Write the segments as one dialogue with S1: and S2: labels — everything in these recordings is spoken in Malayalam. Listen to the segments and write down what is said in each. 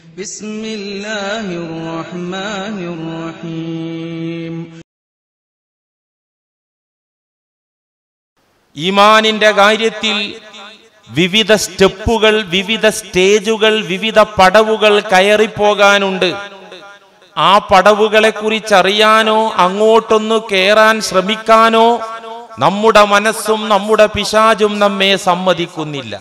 S1: بسم الله الرحمن الرحيم
S2: ഈമാനിന്റെ കാര്യത്തിൽ വിവിധ സ്റ്റെപ്പുകൾ വിവിധ സ്റ്റേജുകൾ വിവിധ പടവുകൾ കയറിപ്പോകാനുണ്ട് ആ പടവുകളെ കുറിച്ച് അറിയാനോ അങ്ങോട്ടൊന്ന് കയറാൻ ശ്രമിക്കാനോ നമ്മുടെ മനസ്സും നമ്മുടെ പിശാചും നമ്മെ സമ്മതിക്കുന്നില്ല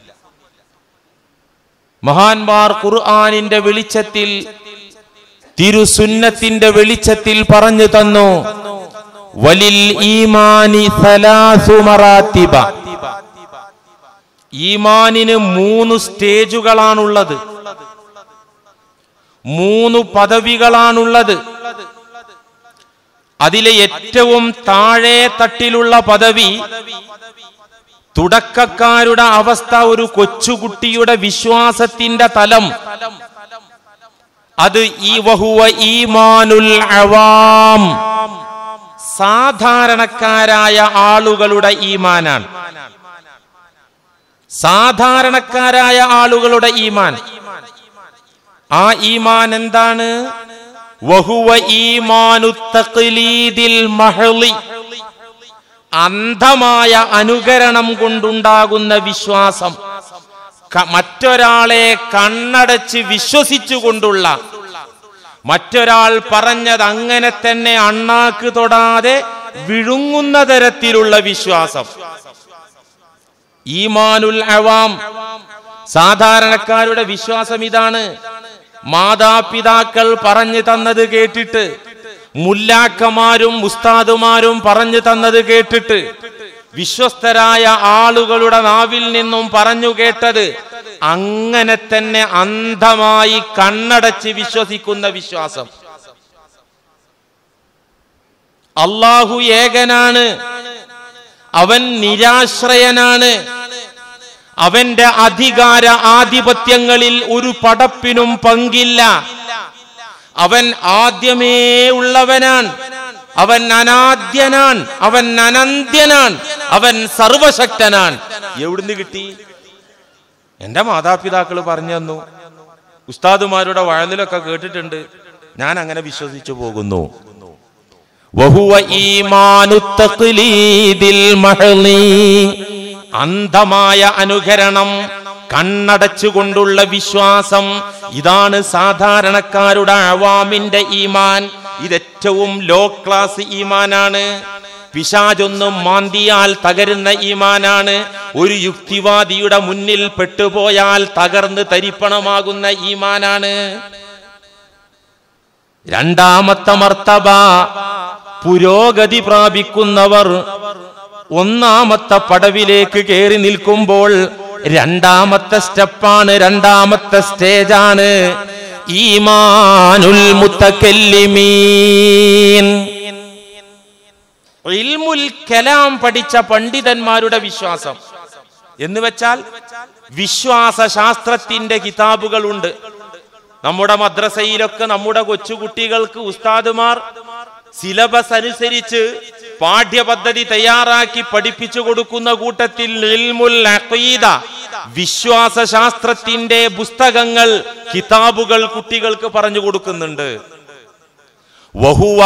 S2: മഹാന്മാർ ഖുർആാനിന്റെ വെളിച്ചത്തിൽ തിരുസുന്നത്തിന്റെ വെളിച്ചത്തിൽ പറഞ്ഞു തന്നു വലിൽ ഈമാനി സലാസു മറാത്തിബ ഈമാനിന് മൂന്ന് സ്റ്റേജുകളാണുള്ളത് മൂന്ന് പദവികളാണുള്ളത് അതിലെ ഏറ്റവും താഴെ തട്ടിലുള്ള പദവി തുടക്കക്കാരുടെ അവസ്ഥ ഒരു കൊച്ചുകുട്ടിയുടെ വിശ്വാസത്തിന്റെ തലം അത് ഈ വഹുവ ഈമാനുൽ അവാം സാധാരണക്കാരായ ആളുകളുടെ ഈമാനാണ് സാധാരണക്കാരായ ആളുകളുടെ ഈമാൻ ആ ഈമാൻ എന്താണ് വഹുവ ഈമാനു തഖ്ലീദിൽ മഹ്ളി അന്ധമായ അനുകരണം കൊണ്ടുണ്ടാകുന്ന വിശ്വാസം ക- മറ്റൊരാളെ കണ്ണടച്ച് വിശ്വസിച്ചുകൊണ്ടുള്ള മറ്റൊരാൾ പറഞ്ഞത് അങ്ങനെ തന്നെ അണ്ണാക്ക് തൊടാതെ വിഴുങ്ങുന്ന തരത്തിലുള്ള വിശ്വാസം ഈമാനുൽ അവാം സാധാരണക്കാരുടെ വിശ്വാസം ഇതാണ് മാതാപിതാക്കൾ പറഞ്ഞു തന്നത് കേട്ടിട്ട് മുല്ലാക്കമാരും ഉസ്താദുമാരും പറഞ്ഞു തന്നത് കേട്ടിട്ട് വിശ്വസ്തരായ ആളുകളുടെ നാവിൽ നിന്നും പറഞ്ഞു കേട്ടത് അങ്ങനെ തന്നെ അന്ധമായി കണ്ണടച്ച് വിശ്വസിക്കുന്ന വിശ്വാസം അള്ളാഹു ഏകനാണ് അവൻ നിരാശ്രയനാണ് അവന്റെ അധികാര ആധിപത്യങ്ങളിൽ ഒരു പടപ്പിനും പങ്കില്ല അവൻ ആദ്യമേ ഉള്ളവനാണ് അവൻ അനാദ്യനാൻ അവൻ അനന്ത്യനാൻ അവൻ സർവശക്തനാൻ എവിടുന്ന് കിട്ടി എന്റെ മാതാപിതാക്കൾ പറഞ്ഞു തന്നു ഉസ്താദുമാരുടെ വഴലിലൊക്കെ കേട്ടിട്ടുണ്ട് ഞാൻ അങ്ങനെ വിശ്വസിച്ചു പോകുന്നു വഹുവ ഈമാനു തഖ്ലീദിൽ മഹ്ളി അന്ധമായ അനുകരണം കണ്ണടച്ചുകൊണ്ടുള്ള വിശ്വാസം ഇതാണ് സാധാരണക്കാരുടെ അവാമിന്റെ ഈമാൻ ഇതേറ്റവും ലോ ക്ലാസ് ഈമാനാണ് പിശാചൊന്നും മാന്തിയാൽ തകരുന്ന ഈമാനാണ് ഒരു യുക്തിവാദിയുടെ മുന്നിൽ പെട്ടുപോയാൽ തകർന്ന് തരിപ്പണമാകുന്ന ഈമാനാണ് രണ്ടാമത്തെ മർത്തബ പുരോഗതി പ്രാപിക്കുന്നവർ ഒന്നാമത്തെ പടവിലേക്ക് കയറി നിൽക്കുമ്പോൾ രണ്ടാമത്തെ സ്റ്റെപ്പാണ് രണ്ടാമത്തെ സ്റ്റേജാണ് ഈമാനുൽ മുത്തക്കല്ലിമീൻ ഇൽമുൽ കലാം പഠിച്ച പണ്ഡിതന്മാരുടെ വിശ്വാസം എന്ന് വെച്ചാൽ വിശ്വാസ ശാസ്ത്രത്തിന്റെ കിതാബുകളുണ്ട് നമ്മുടെ മദ്രസയിലൊക്കെ നമ്മുടെ കൊച്ചുകുട്ടികൾക്ക് ഉസ്താദുമാർ സിലബസ് അനുസരിച്ച് പാഠ്യപദ്ധതി തയ്യാറാക്കി പഠിപ്പിച്ചു കൊടുക്കുന്ന കൂട്ടത്തിൽ ഇൽമുൽ അഖീദ വിശ്വാസ ശാസ്ത്രത്തിന്റെ പുസ്തകങ്ങൾ കിതാബുകൾ കുട്ടികൾക്ക് പറഞ്ഞു കൊടുക്കുന്നുണ്ട് وهو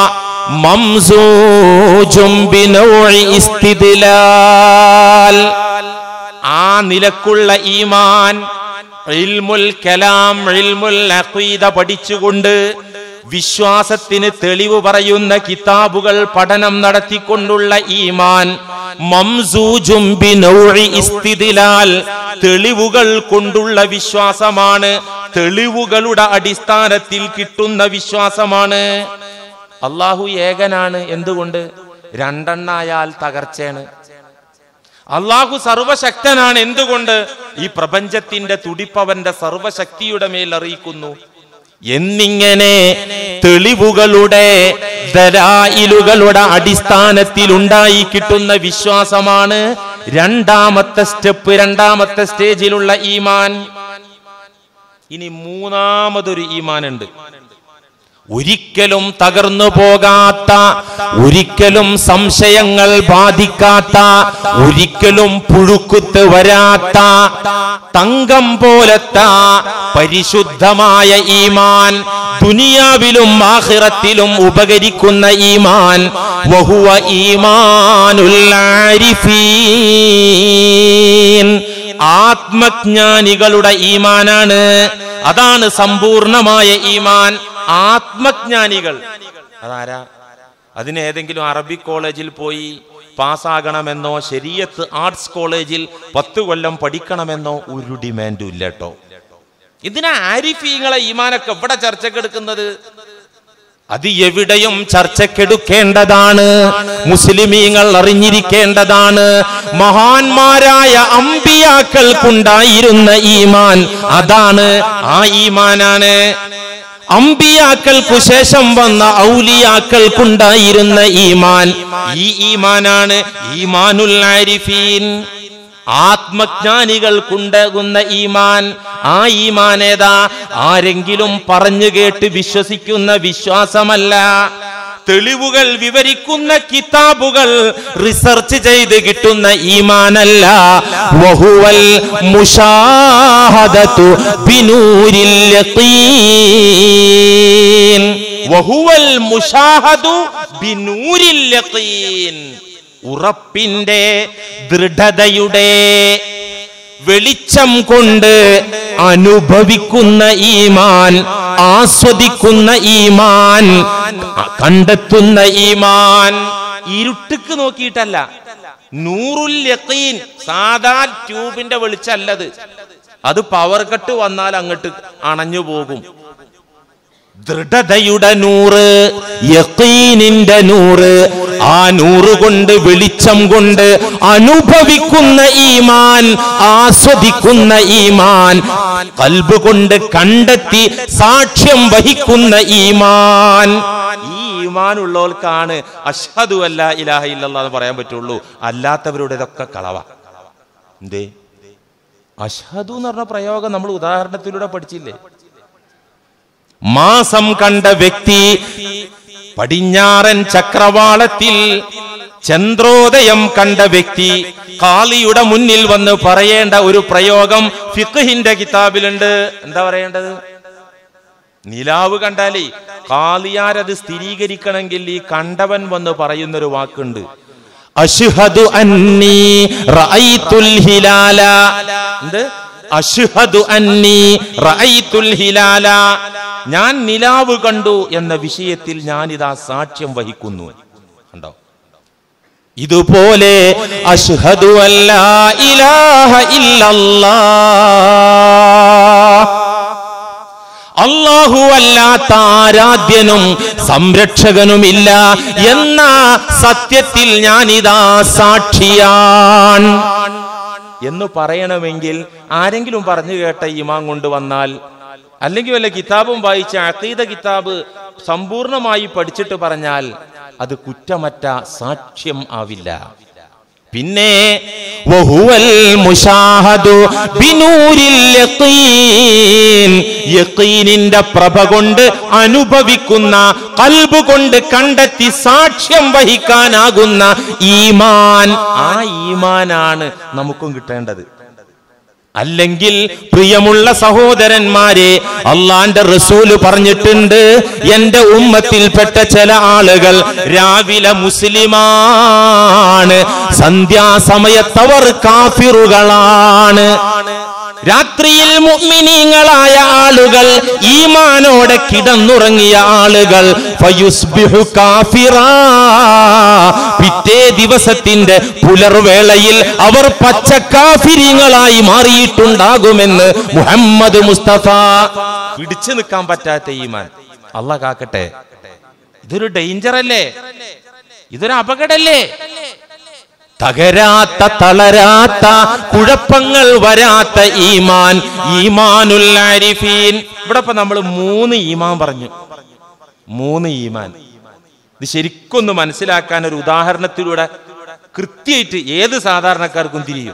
S2: ممزوج بنوع استدلال ആ നിലക്കുള്ള ഈമാൻ ഇൽമുൽ കലാം ഇൽമുൽ അഖീദ പഠിച്ചുകൊണ്ട് വിശ്വാസത്തിന് തെളിവ് പറയുന്ന കിതാബുകൾ പഠനം നടത്തിക്കൊണ്ടുള്ള ഈമാൻ മംസൂജും ബിനൗഇ ഇസ്തിദ്ലാൽ തെളിവുകൾ കൊണ്ടുള്ള വിശ്വാസമാണ് തെളിവുകളുടെ അടിസ്ഥാനത്തിൽ കിട്ടുന്ന വിശ്വാസമാണ് അള്ളാഹു ഏകനാണ് എന്തുകൊണ്ട് രണ്ടെണ്ണായാൽ തകർച്ചയാണ് അള്ളാഹു സർവശക്തനാണ് എന്തുകൊണ്ട് ഈ പ്രപഞ്ചത്തിന്റെ തുടിപ്പവന്റെ സർവശക്തിയുടെ മേൽ അറിയിക്കുന്നു എന്നിങ്ങനെ തെളിവുകളുടെ ദലായിലുകളുടെ അടിസ്ഥാനത്തിൽ ഉണ്ടായി കിട്ടുന്ന വിശ്വാസമാണ് രണ്ടാമത്തെ സ്റ്റെപ്പ് രണ്ടാമത്തെ സ്റ്റേജിലുള്ള ഈമാൻ ഇനി മൂന്നാമതൊരു ഈമാൻ ഉണ്ട് ഒരിക്കലും തകർന്നു പോകാത്ത ഒരിക്കലും സംശയങ്ങൾ ബാധിക്കാത്ത ഒരിക്കലും പുഴുക്കുത്ത് വരാത്ത തങ്കം പോലത്ത പരിശുദ്ധമായ ഈമാൻ ദുനിയാവിലും ആഖിറത്തിലും ഉപകരിക്കുന്ന ഈമാൻ വഹുവ ഈമാനുൽ ആരിഫീൻ ആത്മജ്ഞാനികളുടെ ഈമാനാണ് അതാണ് സമ്പൂർണമായ ഈമാൻ ആത്മജ്ഞാനികൾ അതാരാ അതിന് ഏതെങ്കിലും അറബിക് കോളേജിൽ പോയി പാസ്സാകണമെന്നോ ശരീയത്ത് ആർട്സ് കോളേജിൽ പത്ത് കൊല്ലം പഠിക്കണമെന്നോ ഒരു ഡിമാൻഡും ഇല്ല കേട്ടോ ഇതിനാ ആരിഫീങ്ങളെ ഈമാനൊക്കെ എവിടെ ചർച്ചക്കെടുക്കുന്നത് അത് എവിടെയും ചർച്ചക്കെടുക്കേണ്ടതാണ് മുസ്ലിമീങ്ങൾ അറിഞ്ഞിരിക്കേണ്ടതാണ് മഹാന്മാരായ അമ്പിയാക്കൾക്കുണ്ടായിരുന്ന ഈമാൻ അതാണ് ആ ഈമാനാണ് അമ്പിയാക്കൾക്കു ശേഷം വന്ന ഔലിയാക്കൾക്കുണ്ടായിരുന്ന ഈമാൻ ഈ ഈമാനാണ് ഈമാനുൽ ആരിഫീൻ ആത്മജ്ഞാനികൾക്കുണ്ടാകുന്ന ഈമാൻ ആ ഈമാൻ ഏതാ ആരെങ്കിലും പറഞ്ഞു കേട്ട് വിശ്വസിക്കുന്ന വിശ്വാസമല്ല തെളിവുകൾ വിവരിക്കുന്ന കിതാബുകൾ റിസർച്ച് ചെയ്ത് കിട്ടുന്ന ഈമാനല്ല വഹുവൽ മുഷാഹദതു ബിനൂരിൽ യഖീൻ വഹുവൽ മുഷാഹദു ബിനൂരിൽ യഖീൻ ഉറപ്പിന്റെ ദൃഢതയുടെ വെളിച്ചം കൊണ്ട് അനുഭവിക്കുന്ന ഈമാൻ ആസ്വദിക്കുന്ന ഈമാൻ കണ്ടെത്തുന്ന ഈമാൻ ഇരുട്ടുക്ക് നോക്കിയിട്ടല്ല നൂറുൽ യഖീൻ സാധാ ട്യൂബിന്റെ വെളിച്ചല്ലത് അത് പവർ കട്ട് വന്നാൽ അങ്ങോട്ട് അണഞ്ഞു പോകും ദൃഢതയുടെ നൂറ് യക്കീനിന്റെ നൂറ് ആ നൂറ് കൊണ്ട് വെളിച്ചം കൊണ്ട് അനുഭവിക്കുന്ന ഈമാൻ ആസ്വദിക്കുന്ന ഈമാൻ കൽബ് കൊണ്ട് കണ്ടെത്തി സാക്ഷ്യം വഹിക്കുന്ന ഈമാൻ ഈ ഈമാൻ ഉള്ളവർക്കാണ് അഷ്ഹദു അല്ല ഇലാഹ ഇല്ലല്ലാ എന്ന് പറയാൻ പറ്റുള്ളൂ അല്ലാത്തവരുടേതൊക്കെ കളവ എന്തേ അഷ്ഹദു എന്ന് പറഞ്ഞ പ്രയോഗം നമ്മൾ ഉദാഹരണത്തിലൂടെ പഠിച്ചില്ലേ മാസം കണ്ട വ്യക്തി പടിഞ്ഞാറൻ ചക്രവാളത്തിൽ ചന്ദ്രോദയം കണ്ട വ്യക്തി കാളിയുടെ മുന്നിൽ വന്ന് പറയേണ്ട ഒരു പ്രയോഗം ഫിഖഹിന്റെ കിതാബിലുണ്ട് എന്താ പറയേണ്ടത് നിലാവ് കണ്ടാലേ കാളിയാരത് സ്ഥിരീകരിക്കണമെങ്കിൽ ഈ കണ്ടവൻ വന്ന് പറയുന്നൊരു വാക്കുണ്ട് അഷ്ഹദു അന്നി റഅയ്തുൽ ഹിലാല എന്ത് അഷ്ഹദു അന്നി റഅയ്തുൽ ഹിലാല ഞാൻ നിലാവ് കണ്ടു എന്ന വിഷയത്തിൽ ഞാനിതാ സാക്ഷ്യം വഹിക്കുന്നു കണ്ടോ ഇതുപോലെ അഷ്ഹദു അല്ലാ ഇലാഹ ഇല്ലല്ലാഹ് അള്ളാഹു അല്ലാത്ത ആരാധ്യനും സംരക്ഷകനുമില്ല എന്ന സത്യത്തിൽ ഞാനിതാ സാക്ഷിയാൻ എന്ന് പറയണമെങ്കിൽ ആരെങ്കിലും പറഞ്ഞു കേട്ട ഇമാം കൊണ്ടുവന്നാൽ അല്ലെങ്കിൽ വല്ല കിതാബും വായിച്ച അഖീദ കിതാബ് സമ്പൂർണമായി പഠിച്ചിട്ട് പറഞ്ഞാൽ അത് കുറ്റമറ്റ സാക്ഷ്യം ആവില്ല പിന്നെ വഹുവൽ മുഷാഹദു ബിനൂരിൽ യഖീൻ യഖീനിന്റെ പ്രഭ കൊണ്ട് അനുഭവിക്കുന്ന കൽബ് കൊണ്ട് കണ്ടെത്തി സാക്ഷ്യം വഹിക്കാനാകുന്ന ഈമാൻ ആ ഈമാനാണ് നമുക്കും കിട്ടേണ്ടത് അല്ലെങ്കിൽ പ്രിയമുള്ള സഹോദരന്മാരെ അള്ളാന്റെ റസൂല് പറഞ്ഞിട്ടുണ്ട് എന്റെ ഉമ്മത്തിൽപ്പെട്ട ചില ആളുകൾ രാവിലെ മുസ്ലിമാണ് സന്ധ്യാസമയത്തവർ കാഫിറുകളാണ് രാത്രിയിൽ മുഅ്മിനീങ്ങളായ ആളുകൾ ഈമാനോടെ കിടന്നുറങ്ങിയ ആളുകൾ ഫയുസ്ബിഹു കാഫിറാ പിറ്റേ ദിവസത്തിന്റെ പുലർവേളയിൽ അവർ പച്ചക്കാഫിരിങ്ങളായി മാറിയിട്ടുണ്ടാകുമെന്ന് മുഹമ്മദ് മുസ്തഫ പിടിച്ചു നിൽക്കാൻ പറ്റാത്ത ഈമാൻ അല്ല കാക്കട്ടെ ഇതൊരു ഡേഞ്ചർ അല്ലേ ഇതൊരു അപകടല്ലേ തകരാത്ത തളരാത്ത കുഴപ്പങ്ങൾ വരാത്ത ഈമാൻ ഈമാനുൽ ആരിഫീൻ ഇവിടെ ഇപ്പൊ നമ്മൾ മൂന്ന് ഈമാൻ പറഞ്ഞു മൂന്ന് ഈമാൻ ഇത് ശരിക്കൊന്ന് മനസ്സിലാക്കാൻ ഒരു ഉദാഹരണത്തിലൂടെ കൃത്യമായിട്ട് ഏത് സാധാരണക്കാർക്കും തിരിയും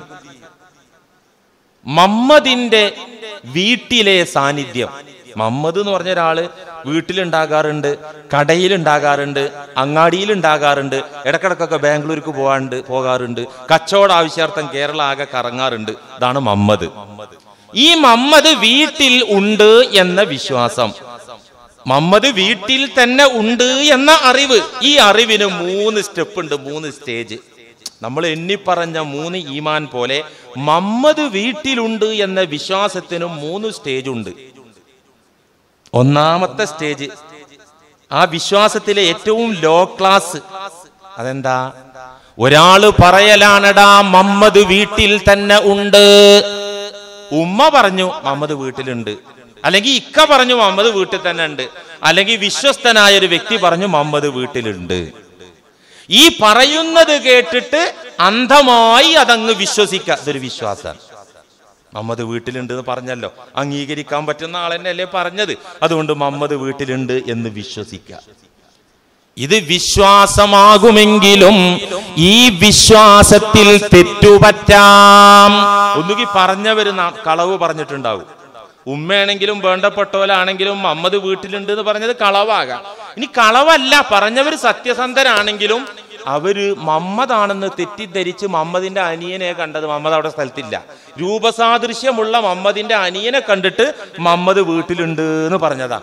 S2: മമ്മദിന്റെ വീട്ടിലെ സാന്നിധ്യം മമ്മദ് എന്ന് പറഞ്ഞ ഒരാള് വീട്ടിലുണ്ടാകാറുണ്ട് കടയിലുണ്ടാകാറുണ്ട് അങ്ങാടിയിലുണ്ടാകാറുണ്ട് ഇടക്കിടക്കൊക്കെ ബാംഗ്ലൂർക്ക് പോകാറുണ്ട് പോകാറുണ്ട് കച്ചവട ആവശ്യാർത്ഥം കേരള ആകെ കറങ്ങാറുണ്ട് ഇതാണ് മമ്മദ് ഈ മമ്മദ് വീട്ടിൽ ഉണ്ട് എന്ന വിശ്വാസം മമ്മദ് വീട്ടിൽ തന്നെ ഉണ്ട് എന്ന അറിവ് ഈ അറിവിന് മൂന്ന് സ്റ്റെപ്പ് ഉണ്ട് മൂന്ന് സ്റ്റേജ് നമ്മൾ എണ്ണിപ്പറഞ്ഞ മൂന്ന് ഈമാൻ പോലെ മമ്മദ് വീട്ടിലുണ്ട് എന്ന വിശ്വാസത്തിനും മൂന്ന് സ്റ്റേജ് ഉണ്ട് ഒന്നാമത്തെ സ്റ്റേജ് ആ വിശ്വാസത്തിലെ ഏറ്റവും ലോ ക്ലാസ് അതെന്താ ഒരാള് പറയലാണടാ മമ്മദ് വീട്ടിൽ തന്നെ ഉണ്ട് ഉമ്മ പറഞ്ഞു മമ്മദ് വീട്ടിലുണ്ട് അല്ലെങ്കിൽ ഇക്ക പറഞ്ഞു മമ്മദ് വീട്ടിൽ തന്നെ ഉണ്ട് അല്ലെങ്കിൽ വിശ്വസ്തനായ ഒരു വ്യക്തി പറഞ്ഞു മമ്മദ് വീട്ടിലുണ്ട് ഈ പറയുന്നത് കേട്ടിട്ട് അന്ധമായി അതങ്ങ് വിശ്വസിക്കുക ഇതൊരു വിശ്വാസമാണ് മമ്മദ് വീട്ടിലുണ്ട് എന്ന് പറഞ്ഞല്ലോ അംഗീകരിക്കാൻ പറ്റുന്ന ആളെന്നല്ലേ പറഞ്ഞത് അതുകൊണ്ട് മമ്മദ് വീട്ടിലുണ്ട് എന്ന് വിശ്വസിക്കുക ഇത് വിശ്വാസമാകുമെങ്കിലും ഈ വിശ്വാസത്തിൽ തെറ്റുപറ്റാം ഒന്നുകിൽ പറഞ്ഞവര് ന- കളവ് പറഞ്ഞിട്ടുണ്ടാവും ഉമ്മയാണെങ്കിലും വേണ്ടപ്പെട്ടവരാണെങ്കിലും മമ്മദ് വീട്ടിലുണ്ട് എന്ന് പറഞ്ഞത് കളവാകാം ഇനി കളവല്ല പറഞ്ഞവര് സത്യസന്ധരാണെങ്കിലും അവര് മമ്മദാണെന്ന് തെറ്റിദ്ധരിച്ച് മമ്മദിന്റെ അനിയനെ കണ്ടത് മമ്മദ് അവിടെ സ്ഥലത്തില്ല രൂപസാദൃശ്യമുള്ള മമ്മദിന്റെ അനിയനെ കണ്ടിട്ട് മമ്മദ് വീട്ടിലുണ്ട് എന്ന് പറഞ്ഞതാ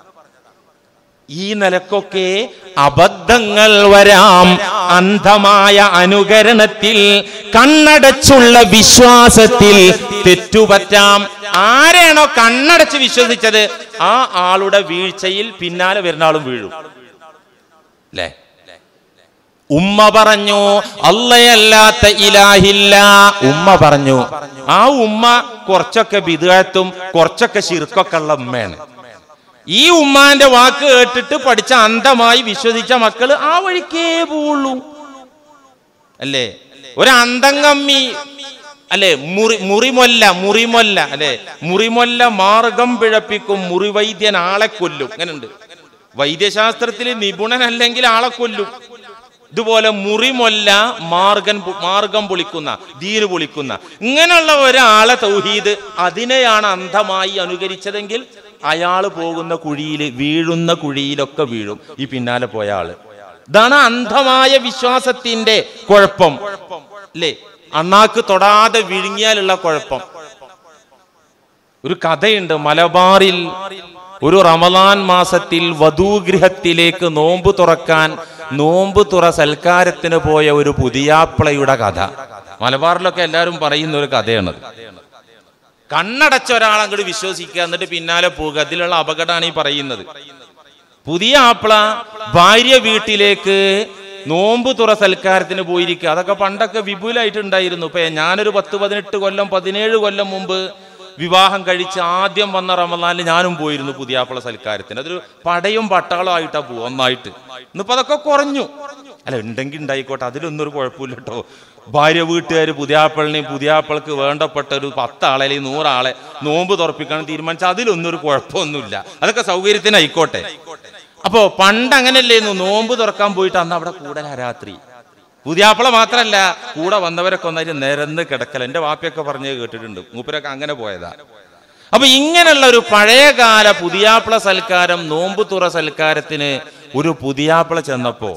S2: ഈ നിലക്കൊക്കെ അബദ്ധങ്ങൾ വരാം അന്ധമായ അനുകരണത്തിൽ കണ്ണടച്ചുള്ള വിശ്വാസത്തിൽ തെറ്റുപറ്റാം ആരെയാണോ കണ്ണടച്ച് വിശ്വസിച്ചത് ആ ആളുടെ വീഴ്ചയിൽ പിന്നാലെ വരുന്ന ആളും വീഴും അല്ലേ ഉമ്മ പറഞ്ഞു അല്ലയല്ലാത്ത ഇലാഹില്ല ഉമ്മ പറഞ്ഞു ആ ഉമ്മ കുറച്ചൊക്കെ ബിദുഴത്തും കുറച്ചൊക്കെ ശിർക്കൊക്കെ ഉള്ള ഉമ്മയാണ് ഈ ഉമ്മാന്റെ വാക്ക് കേട്ടിട്ട് പഠിച്ച അന്ധമായി വിശ്വസിച്ച മക്കള് ആ വഴിക്കേ പോവുള്ളൂ അല്ലേ ഒരു അന്തങ്കമ്മി അല്ലെ മുറി മുറിമൊല്ല മുറിമൊല്ല അല്ലെ മുറിമൊല്ല മാർഗം പിഴപ്പിക്കും മുറിവൈദ്യൻ ആളെ കൊല്ലും അങ്ങനെയുണ്ട് വൈദ്യശാസ്ത്രത്തിൽ നിപുണനല്ലെങ്കിൽ ആളെ കൊല്ലും ഇതുപോലെ മുറിമൊല്ല മാർഗൻ പു- മാർഗം പൊളിക്കുന്ന ദീന് പൊളിക്കുന്ന ഇങ്ങനെയുള്ള ഒരാളെ തൗഹീദ് അതിനെയാണ് അന്ധമായി അനുകരിച്ചതെങ്കിൽ അയാൾ പോകുന്ന കുഴിയിൽ വീഴുന്ന കുഴിയിലൊക്കെ വീഴും ഈ പിന്നാലെ പോയ ആള് ഇതാണ് അന്ധമായ വിശ്വാസത്തിന്റെ കുഴപ്പം അല്ലേ അണ്ണാക്ക് തൊടാതെ വിഴുങ്ങിയാലുള്ള കുഴപ്പം ഒരു കഥയുണ്ട് മലബാറിൽ ഒരു റമദാൻ മാസത്തിൽ വധൂഗൃഹത്തിലേക്ക് നോമ്പ് തുറക്കാൻ നോമ്പ് തുറ സൽക്കാരത്തിന് പോയ ഒരു പുതിയാപ്പിളയുടെ കഥ മലബാറിലൊക്കെ എല്ലാവരും പറയുന്ന ഒരു കഥയാണത് കണ്ണടച്ച ഒരാളങ്ങോട്ട് വിശ്വസിക്കുക എന്നിട്ട് പിന്നാലെ പോകുക അതിലുള്ള അപകടമാണ് ഈ പറയുന്നത് പുതിയ ആപ്പിള ഭാര്യ വീട്ടിലേക്ക് നോമ്പ് തുറ സൽക്കാരത്തിന് പോയിരിക്കുക അതൊക്കെ പണ്ടൊക്കെ വിപുലായിട്ടുണ്ടായിരുന്നു ഇപ്പൊ ഞാനൊരു പത്ത് പതിനെട്ട് കൊല്ലം പതിനേഴ് കൊല്ലം മുമ്പ് വിവാഹം കഴിച്ച് ആദ്യം വന്ന റമദാനിൽ ഞാനും പോയിരുന്നു പുതിയാപ്പിള സൽക്കാരത്തിന് അതൊരു പടയും പട്ടാളം ആയിട്ടാ പോവും ഒന്നായിട്ട് ഇന്നിപ്പോ അതൊക്കെ കുറഞ്ഞു അല്ല ഉണ്ടെങ്കിൽ ഉണ്ടായിക്കോട്ടെ അതിലൊന്നും ഒരു കുഴപ്പമില്ല കേട്ടോ ഭാര്യ വീട്ടുകാർ പുതിയാപ്പിളിനെയും പുതിയാപ്പിളക്ക് വേണ്ടപ്പെട്ട ഒരു പത്താളെ അല്ലെങ്കിൽ നൂറാളെ നോമ്പ് തുറപ്പിക്കണം തീരുമാനിച്ചാൽ അതിലൊന്നും ഒരു കുഴപ്പമൊന്നുമില്ല അതൊക്കെ സൗകര്യത്തിനായിക്കോട്ടെ അപ്പോ പണ്ട് അങ്ങനെയല്ലായിരുന്നു നോമ്പ് തുറക്കാൻ പോയിട്ട് അന്ന് അവിടെ കൂടുതലാ രാത്രി പുതിയാപ്പിള മാത്രല്ല കൂടെ വന്നവരൊക്കെ ഒന്നായിട്ട് നിരന്ന് കിടക്കല എന്റെ വാപ്പയൊക്കെ പറഞ്ഞ് കേട്ടിട്ടുണ്ട് മൂപ്പരൊക്കെ അങ്ങനെ പോയതാ അപ്പൊ ഇങ്ങനെയുള്ള ഒരു പഴയകാല പുതിയാപ്പിള സൽക്കാരം നോമ്പ് തുറ സൽക്കാരത്തിന് ഒരു പുതിയാപ്പിള ചെന്നപ്പോ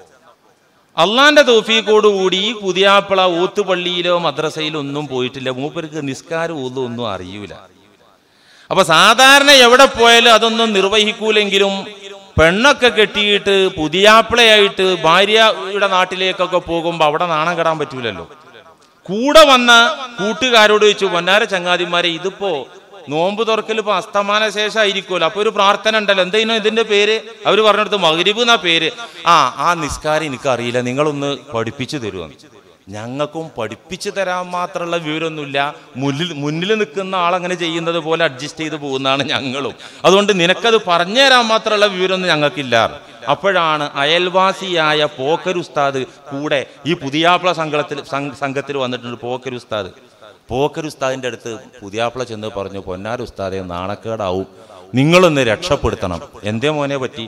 S2: അള്ളാന്റെ തോഫീക്കോടുകൂടി ഈ പുതിയാപ്പിള ഊത്തുപള്ളിയിലോ മദ്രസയിലോ ഒന്നും പോയിട്ടില്ല മൂപ്പർക്ക് നിസ്കാരം ഊതും ഒന്നും അറിയൂല അപ്പൊ സാധാരണ എവിടെ പോയാലും അതൊന്നും നിർവഹിക്കൂലെങ്കിലും പെണ്ണൊക്കെ കെട്ടിയിട്ട് പുതിയാപ്പിളയായിട്ട് ഭാര്യയുടെ നാട്ടിലേക്കൊക്കെ പോകുമ്പോ അവിടെ നാണം കെടാൻ പറ്റൂലല്ലോ കൂടെ വന്ന കൂട്ടുകാരോട് ചോദിച്ചു പൊന്നാര ചങ്ങാതിമാരെ ഇതിപ്പോ നോമ്പ് തുറക്കൽ ഇപ്പൊ അസ്തമാന ശേഷം ആയിരിക്കുമല്ലോ അപ്പൊ ഒരു പ്രാർത്ഥന ഉണ്ടല്ലോ എന്തെങ്കിലും ഇതിന്റെ പേര് അവർ പറഞ്ഞെടുത്ത് മകരിബ് എന്നാ പേര് ആ ആ നിസ്കാരം എനിക്ക് അറിയില്ല നിങ്ങളൊന്ന് പഠിപ്പിച്ചു തരുമെന്ന് ഞങ്ങൾക്കും പഠിപ്പിച്ചു തരാൻ മാത്രമുള്ള വിവരമൊന്നുമില്ല മുന്നിൽ മുന്നിൽ നിൽക്കുന്ന ആളങ്ങനെ ചെയ്യുന്നത് പോലെ അഡ്ജസ്റ്റ് ചെയ്ത് പോകുന്നതാണ് ഞങ്ങളും അതുകൊണ്ട് നിനക്കത് പറഞ്ഞു തരാൻ മാത്രമുള്ള വിവരമൊന്നും ഞങ്ങൾക്കില്ല അപ്പോഴാണ് അയൽവാസിയായ പോക്കർ ഉസ്താദ് കൂടെ ഈ പുതിയാപ്പിള സംഘത്തിൽ സംഘ- സംഘത്തിൽ വന്നിട്ടുണ്ട് പോക്കർ ഉസ്താദ് പോക്കർ ഉസ്താദിന്റെ അടുത്ത് പുതിയാപ്പിള ചെന്ന് പറഞ്ഞു പൊന്നാർ ഉസ്താദെ നാണക്കേടാവും നിങ്ങളൊന്ന് രക്ഷപ്പെടുത്തണം എന്തേ മോനെ പറ്റി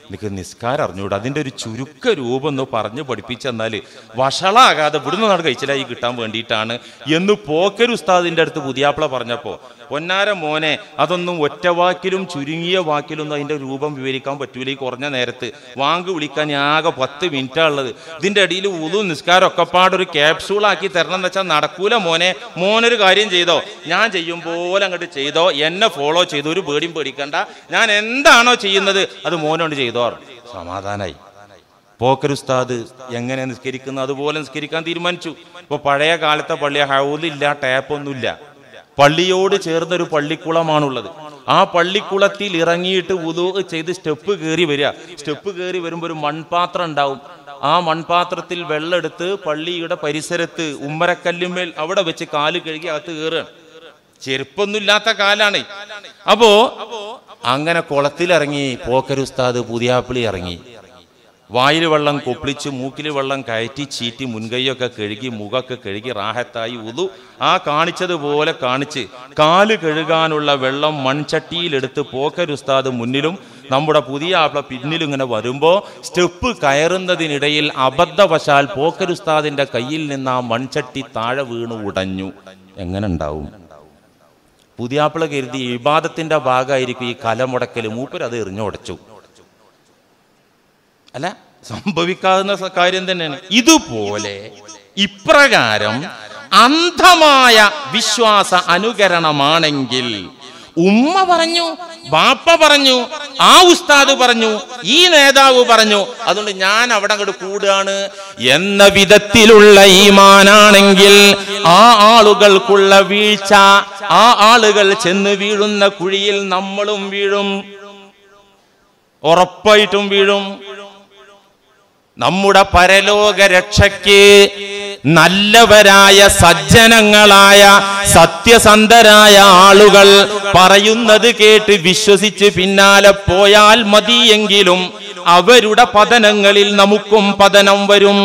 S2: എനിക്ക് നിസ്കാരം അറിഞ്ഞൂടാ അതിന്റെ ഒരു ചുരുക്ക രൂപം ഒന്ന് പറഞ്ഞു പഠിപ്പിച്ചെന്നാല് വഷളാകാതെ ഇവിടുന്ന് നാട് കഴിച്ചിലായി കിട്ടാൻ വേണ്ടിയിട്ടാണ് എന്ന് പോക്കർ ഉസ്താദിന്റെ അടുത്ത് പുതിയാപ്പിള പറഞ്ഞപ്പോ പൊന്നാര മോനെ അതൊന്നും ഒറ്റ വാക്കിലും ചുരുങ്ങിയ വാക്കിലൊന്നും അതിന്റെ രൂപം വിവരിക്കാൻ പറ്റൂല ഈ കുറഞ്ഞ നേരത്ത് വാങ്ക് വിളിക്കാൻ ആകെ പത്ത് മിനിറ്റാ ഉള്ളത് ഇതിന്റെ ഇടയിൽ ഉതു നിസ്കാരം ഒക്കെ പാടൊരു ക്യാപ്സൂളാക്കി തരണം എന്ന് വെച്ചാൽ നടക്കൂല മോനെ മോനൊരു കാര്യം ചെയ്തോ ഞാൻ ചെയ്യും പോലെ അങ്ങോട്ട് ചെയ്തോ എന്നെ ഫോളോ ചെയ്തോ ഒരു പേടിയും പേടിക്കണ്ട ഞാൻ എന്താണോ ചെയ്യുന്നത് അത് മോനോട് ചെയ്തോ സമാധാനായി പോക്കർ ഉസ്താദ് എങ്ങനെ നിസ്കരിക്കുന്നു അതുപോലെ നിസ്കരിക്കാൻ തീരുമാനിച്ചു ഇപ്പൊ പഴയ കാലത്തെ പള്ളി ഹൗലില്ല ടാപ്പൊന്നുമില്ല പള്ളിയോട് ചേർന്നൊരു പള്ളിക്കുളമാണുള്ളത് ആ പള്ളിക്കുളത്തിൽ ഇറങ്ങിയിട്ട് ഉദു ചെയ്ത് സ്റ്റെപ്പ് കയറി വരിക സ്റ്റെപ്പ് കയറി വരുമ്പോൾ ഒരു മൺപാത്രം ഉണ്ടാവും ആ മൺപാത്രത്തിൽ വെള്ളമെടുത്ത് പള്ളിയുടെ പരിസരത്ത് ഉമ്മരക്കല്ലുമേൽ അവിടെ വെച്ച് കാല് കഴുകി അകത്ത് കയറുകയാണ് ചെരുപ്പൊന്നുമില്ലാത്ത കാലാണ് അപ്പോ അങ്ങനെ കുളത്തിലിറങ്ങി പോക്കരുസ്താദ് പുതിയാപ്പിളി ഇറങ്ങി വായിൽ വെള്ളം കൊപ്പിളിച്ച് മൂക്കിൽ വെള്ളം കയറ്റി ചീറ്റി മുൻകൈയൊക്കെ കഴുകി മുഖമൊക്കെ കഴുകി റാഹത്തായി ഉതു ആ കാണിച്ചതുപോലെ കാണിച്ച് കാല് കഴുകാനുള്ള വെള്ളം മൺചട്ടിയിലെടുത്ത് പോക്കരുസ്താദ് മുന്നിലും നമ്മുടെ പുതിയ ആപ്പിള പിന്നിലും ഇങ്ങനെ വരുമ്പോൾ സ്റ്റെപ്പ് കയറുന്നതിനിടയിൽ അബദ്ധവശാൽ പോക്കരുസ്താദിന്റെ കയ്യിൽ നിന്ന് ആ മൺചട്ടി താഴെ വീണ് ഉടഞ്ഞു എങ്ങനെ ഉണ്ടാവും പുതിയാപ്പിള കരുതി ഇബാദത്തിന്റെ ഭാഗമായിരിക്കും ഈ കലമുടക്കൽ മൂപ്പർ അത് എറിഞ്ഞുടച്ചു അല്ല സംഭവിക്കാവുന്ന സ- കാര്യം തന്നെയാണ് ഇതുപോലെ ഇപ്രകാരം അന്ധമായ വിശ്വാസ അനുകരണമാണെങ്കിൽ ഉമ്മ പറഞ്ഞു ബാപ്പ പറഞ്ഞു ആ ഉസ്താദ് പറഞ്ഞു ഈ നേതാവ് പറഞ്ഞു അതുകൊണ്ട് ഞാൻ അവിടെ അങ്ങോട്ട് കൂടുകയാണ് എന്ന വിധത്തിലുള്ള ഈമാനാണെങ്കിൽ ആ ആളുകൾക്കുള്ള വീഴ്ച ആ ആളുകൾ ചെന്ന് വീഴുന്ന കുഴിയിൽ നമ്മളും വീഴും ഉറപ്പായിട്ടും വീഴും നമ്മുടെ പരലോക രക്ഷയ്ക്ക് നല്ലവരായ സജ്ജനങ്ങളായ സത്യസന്ധരായ ആളുകൾ പറയുന്നത് കേട്ട് വിശ്വസിച്ച് പിന്നാലെ പോയാൽ മതിയെങ്കിലും അവരുടെ പതനങ്ങളിൽ നമുക്കും പതനം വരും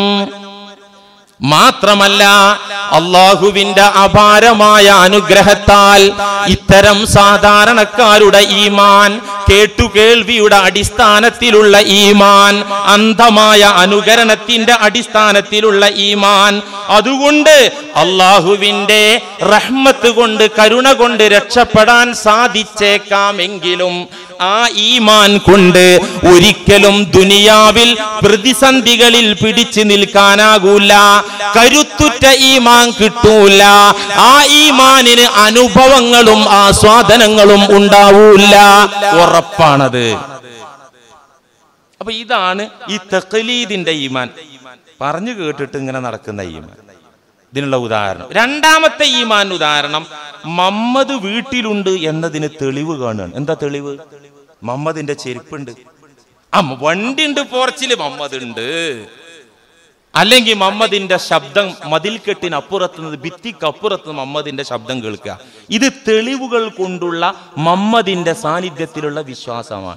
S2: മാത്രമല്ല അള്ളാഹുവിന്റെ അപാരമായ അനുഗ്രഹത്താൽ ഇത്തരം സാധാരണക്കാരുടെ ഈമാൻ കേട്ടുകേൾവിയുടെ അടിസ്ഥാനത്തിലുള്ള ഈമാൻ അന്ധമായ അനുകരണത്തിന്റെ അടിസ്ഥാനത്തിലുള്ള ഈമാൻ അതുകൊണ്ട് അള്ളാഹുവിന്റെ റഹ്മത്ത് കൊണ്ട് കരുണ കൊണ്ട് രക്ഷപ്പെടാൻ സാധിച്ചേക്കാമെങ്കിലും ആ ഈമാൻ കൊണ്ട് ഒരിക്കലും ദുനിയാവിൽ പ്രതിസന്ധികളിൽ പിടിച്ചു നിൽക്കാനാകൂല കരുത്തുറ്റ ഈമാൻ കിട്ടൂല ആ ഈമാനിന് അനുഭവങ്ങളും ആസ്വാദനങ്ങളും ഉണ്ടാവൂല ഉറപ്പാണത് അപ്പൊ ഇതാണ് ഈ തഖലീദിന്റെ ഈമാൻ പറഞ്ഞു കേട്ടിട്ട് ഇങ്ങനെ നടക്കുന്ന ഈമാൻ ഇതിനുള്ള ഉദാഹരണം രണ്ടാമത്തെ ഈമാൻ ഉദാഹരണം മമ്മദ് വീട്ടിലുണ്ട് എന്നതിന് തെളിവ് കാണുകയാണ് എന്താ തെളിവ് മമ്മദിന്റെ ചെരുപ്പുണ്ട് ആ വണ്ടിണ്ട് പോർച്ചില് മമ്മദ് ഉണ്ട് അല്ലെങ്കിൽ മമ്മദിന്റെ ശബ്ദം മതിൽക്കെട്ടിനപ്പുറത്ത് നിന്ന് ഭിത്തിക്കപ്പുറത്ത് നിന്ന് മമ്മദിന്റെ ശബ്ദം കേൾക്കുക ഇത് തെളിവുകൾ കൊണ്ടുള്ള മമ്മദിന്റെ സാന്നിധ്യത്തിലുള്ള വിശ്വാസമാണ്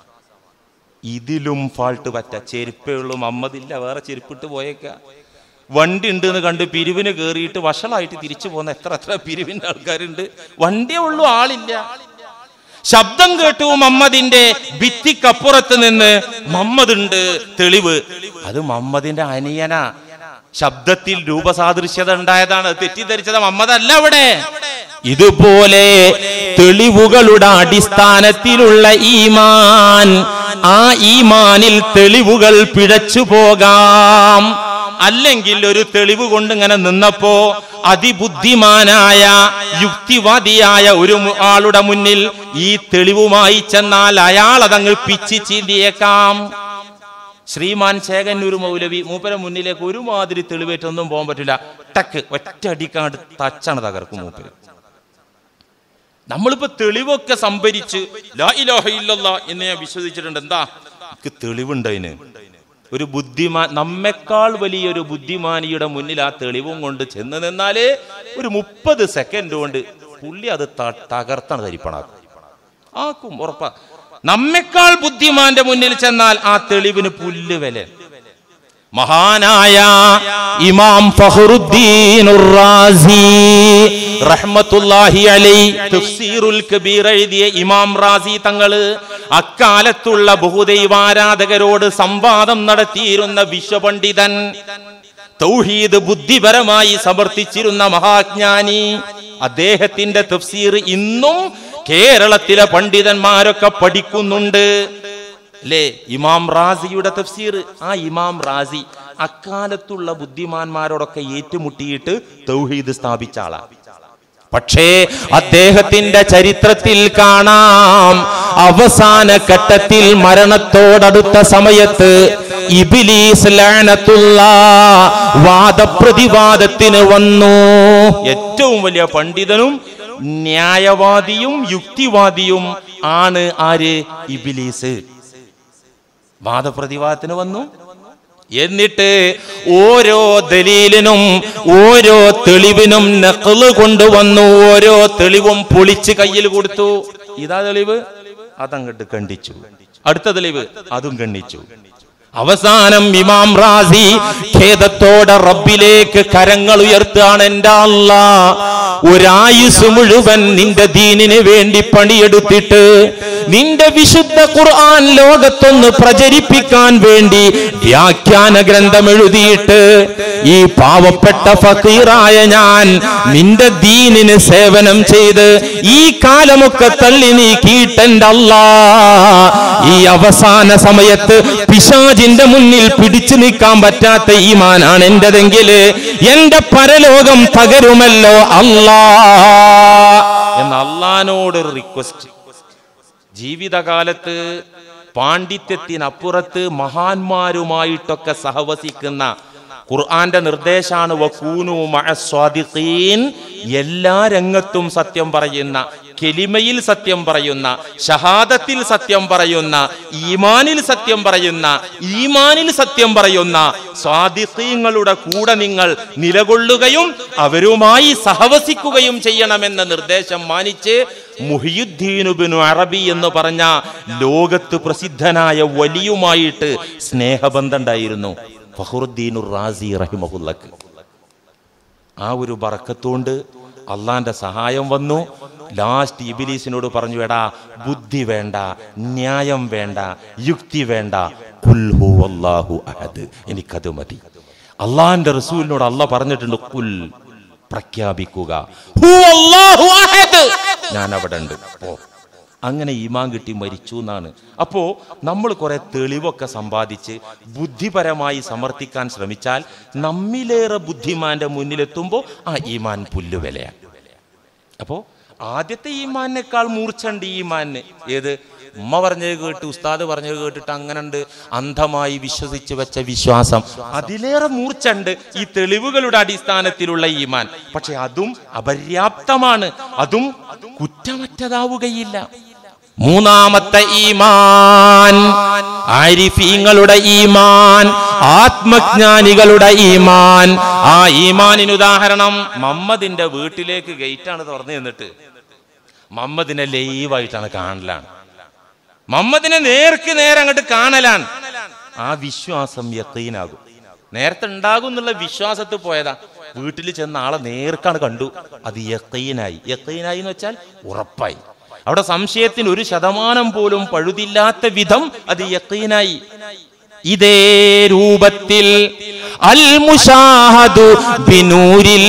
S2: ഇതിലും ഫാൾട്ട് പറ്റ ചെരുപ്പേ ഉള്ളൂ മമ്മദില്ല വേറെ ചെരുപ്പിട്ട് പോയേക്ക വണ്ടി ഉണ്ട് എന്ന് കണ്ട് പിരിവിന് കയറിയിട്ട് വഷളായിട്ട് തിരിച്ചു പോകുന്ന എത്ര എത്ര പിരിവിന്റെ ആൾക്കാരുണ്ട് വണ്ടിയേ ഉള്ളൂ ആളില്ല ശബ്ദം കേട്ടു മമ്മദിന്റെ ഭിത്തിക്കപ്പുറത്ത് നിന്ന് മമ്മദ് ഉണ്ട് തെളിവ് അത് മമ്മദിന്റെ അനിയന ശബ്ദത്തിൽ രൂപസാദൃശ്യത ഉണ്ടായതാണ് അത് തെറ്റിദ്ധരിച്ചത് മമ്മദ് അല്ല അവിടെ ഇതുപോലെ തെളിവുകളുടെ അടിസ്ഥാനത്തിലുള്ള ഈമാൻ ആ ഈമാനിൽ തെളിവുകൾ പിഴച്ചു പോകാം അല്ലെങ്കിൽ ഒരു തെളിവ് കൊണ്ട് ഇങ്ങനെ നിന്നപ്പോ അതിബുദ്ധിമാനായ യുക്തിവാദിയായ ഒരു മു- ആളുടെ മുന്നിൽ ഈ തെളിവുമായി ചെന്നാൽ അയാൾ അതങ്ങ് പിച്ചി ചീന്തിയേക്കാം ശ്രീമാൻ ചേകന്നൂർ മൗലവി മൂപ്പര മുന്നിലേക്ക് ഒരുമാതിരി തെളിവേറ്റൊന്നും പോകാൻ പറ്റില്ല ടക്ക് ഒറ്റ അടിക്കാണ്ട് തച്ചാണ് തകർക്കും മൂപ്പര് നമ്മളിപ്പോ തെളിവൊക്കെ സംഭരിച്ച് ലാ ഇലാഹ ഇല്ലല്ലാ എന്ന് ഞാൻ വിശ്വസിച്ചിട്ടുണ്ട് എന്താ എനിക്ക് തെളിവുണ്ട് അതിന് ഒരു ബുദ്ധിമാൻ നമ്മെക്കാൾ വലിയൊരു ബുദ്ധിമാനിയുടെ മുന്നിൽ ആ തെളിവും കൊണ്ട് ചെന്ന് നിന്നാല് ഒരു മുപ്പത് സെക്കൻഡ് കൊണ്ട് പുള്ളി അത് ത- തകർത്താണ് തരിപ്പണാക്കും ആക്കും ഉറപ്പാ നമ്മെക്കാൾ ബുദ്ധിമാന്റെ മുന്നിൽ ചെന്നാൽ ആ തെളിവിന് പുല്ല് വില മഹാനായ ഇമാം ഫഹ്റുദ്ദീൻ റാസി റഹ്മത്തുള്ളാഹി അലൈ തഫ്സീറുൽ കബീർ എഴുതിയ ഇമാം റാസി തങ്ങള് അക്കാലത്തുള്ള ബഹുദൈവാരാധകരോട് സംവാദം നടത്തിയിരുന്ന വിശ്വപണ്ഡിതൻ തൗഹീദ് ബുദ്ധിപരമായി സമർത്ഥിച്ചിരുന്ന മഹാജ്ഞാനി അദ്ദേഹത്തിന്റെ തഫ്സീർ ഇന്നും കേരളത്തിലെ പണ്ഡിതന്മാരൊക്കെ പഠിക്കുന്നുണ്ട് അല്ലേ ഇമാം റാസിയുടെ തഫ്സീർ ആ ഇമാം റാസി അക്കാലത്തുള്ള ബുദ്ധിമാന്മാരോടൊക്കെ ഏറ്റുമുട്ടിയിട്ട് തൗഹീദ് സ്ഥാപിച്ച ആളാണ് പക്ഷേ അദ്ദേഹത്തിന്റെ ചരിത്രത്തിൽ കാണാം അവസാന ഘട്ടത്തിൽ മരണത്തോടടുത്ത സമയത്ത് ഇബിലീസ് ലാനത്തുള്ള വാദപ്രതിവാദത്തിന് വന്നു ഏറ്റവും വലിയ പണ്ഡിതനും ന്യായവാദിയും യുക്തിവാദിയും ആണ് ആര് ഇബിലീസ് വാദപ്രതിവാദത്തിന് വന്നു എന്നിട്ട് ഓരോ ദലീലിനും ഓരോ തെളിവിനും നക്കല് കൊണ്ടുവന്നു ഓരോ തെളിവും പൊളിച്ച് കയ്യിൽ കൊടുത്തു ഇതാ തെളിവ് അതങ്ങട്ട് കണ്ടിച്ചു അടുത്ത തെളിവ് അതും കണ്ണിച്ചു അവസാനം ഇമാം റാസി ഖേദത്തോടെ റബ്ബിലേക്ക് കരങ്ങൾ ഉയർത്തുകയാണ് എൻ്റെ അല്ല ഒരായുസ് മുഴുവൻ നിന്റെ ദീനിന് വേണ്ടി പണിയെടുത്തിട്ട് നിന്റെ വിശുദ്ധ ഖുർആൻ ലോകത്തൊന്ന് പ്രചരിപ്പിക്കാൻ വേണ്ടി വ്യാഖ്യാന ഗ്രന്ഥം എഴുതിയിട്ട് ഈ പാവപ്പെട്ട ഫക്കീറായ ഞാൻ നിന്റെ ദീനിന് സേവനം ചെയ്ത് ഈ കാലമൊക്കെ തള്ളി നീക്കിയിട്ടെന്റെ അല്ലാ ഈ അവസാന സമയത്ത് പിശാജിന്റെ മുന്നിൽ പിടിച്ചു നിൽക്കാൻ പറ്റാത്ത ഈമാനാണ് എന്റെതെങ്കില് എന്റെ പരലോകം തകരുമല്ലോ അല്ലാ എന്ന് അള്ളഹാനോട് റിക്വസ്റ്റ് ജീവിതകാലത്ത് പാണ്ഡിത്യത്തിനപ്പുറത്ത് മഹാന്മാരുമായിട്ടൊക്കെ സഹവസിക്കുന്ന ഖുർആന്റെ നിർദ്ദേശാണ് വക്കൂനു മഅസ്വാദിഖീൻ എല്ലാ രംഗത്തും സത്യം പറയുന്ന കെലിമയിൽ സത്യം പറയുന്ന ഷഹാദത്തിൽ സത്യം പറയുന്ന ഈമാനിൽ സത്യം പറയുന്ന ഈമാനിൽ സത്യം പറയുന്ന സ്വാദിഖീങ്ങളുടെ കൂടെ നിങ്ങൾ നിലകൊള്ളുകയും അവരുമായി സഹവസിക്കുകയും ചെയ്യണമെന്ന നിർദ്ദേശം മാനിച്ച് മുഹിയുദ്ദീനുബിനു അറബി എന്ന് പറഞ്ഞ ലോകത്ത് പ്രസിദ്ധനായ വലിയുമായിട്ട് സ്നേഹബന്ധം ഉണ്ടായിരുന്നു ഫഹറുദ്ദീനുർ റാസി റഹിമഹുല്ലക്ക് ആ ഒരു ബറക്കത്തുകൊണ്ട് അള്ളാന്റെ സഹായം വന്നു ലാസ്റ്റ് ഇബിലീസിനോട് പറഞ്ഞു എടാ ബുദ്ധി വേണ്ട ന്യായം വേണ്ട യുക്തി വേണ്ട കുൽ ഹു അല്ലാഹു അഹദ് എനിക്കത് മതി അള്ളാന്റെ റസൂലിനോട് അല്ല പറഞ്ഞിട്ടുണ്ട് കുൽ പ്രഖ്യാപിക്കുക ഹു അല്ലാഹു അഹദ് ഞാൻ അവിടെ ഉണ്ട് പോ അങ്ങനെ ഈമാൻ കിട്ടി മരിച്ചു എന്നാണ് അപ്പോ നമ്മൾ കുറെ തെളിവൊക്കെ സമ്പാദിച്ച് ബുദ്ധിപരമായി സമർത്ഥിക്കാൻ ശ്രമിച്ചാൽ നമ്മിലേറെ ബുദ്ധിമാന്റെ മുന്നിലെത്തുമ്പോൾ ആ ഈമാൻ പുല്ലുവിലയാണ് അപ്പോ ആദ്യത്തെ ഈമാനേക്കാൾ മൂർച്ചണ്ട് ഈ ഈമാന് ഏത് ഉമ്മ പറഞ്ഞത് കേട്ട് ഉസ്താദ് പറഞ്ഞത് കേട്ടിട്ട് അങ്ങനെ ഉണ്ട് അന്ധമായി വിശ്വസിച്ച് വെച്ച വിശ്വാസം അതിലേറെ മൂർച്ചണ്ട് ഈ തെളിവുകളുടെ അടിസ്ഥാനത്തിലുള്ള ഈമാൻ പക്ഷെ അതും അപര്യാപ്തമാണ് അതും കുറ്റമറ്റതാവുകയില്ല മൂന്നാമത്തെ ഈമാൻ ആരിഫീങ്ങളുടെ ഈമാൻ ആത്മജ്ഞാനികളുടെ ഈമാൻ ആ ഈമാനിന് ഉദാഹരണം മമ്മദിന്റെ വീട്ടിലേക്ക് ഗേറ്റാണ് തുറന്നു നിന്നിട്ട് മമ്മദിനെ ലൈവായിട്ടാണ് കാണലാണ് മമ്മദിനെ നേർക്ക് നേരെ അങ്ങോട്ട് കാണലാണ് ആ വിശ്വാസം യക്കീനാകും നേരത്തെ ഉണ്ടാകും എന്നുള്ള വിശ്വാസത്തിൽ പോയതാ വീട്ടിൽ ചെന്ന ആളെ നേർക്കാണ് കണ്ടു അത് യക്കീനായി യക്കീനായി എന്ന് വെച്ചാൽ ഉറപ്പായി അവിടെ സംശയത്തിന് ഒരു ശതമാനം പോലും പഴുതില്ലാത്ത വിധം അത് യക്കീനായി ഇതേ രൂപത്തിൽ അൽ മുഷാഹദു ബിനൂരിൽ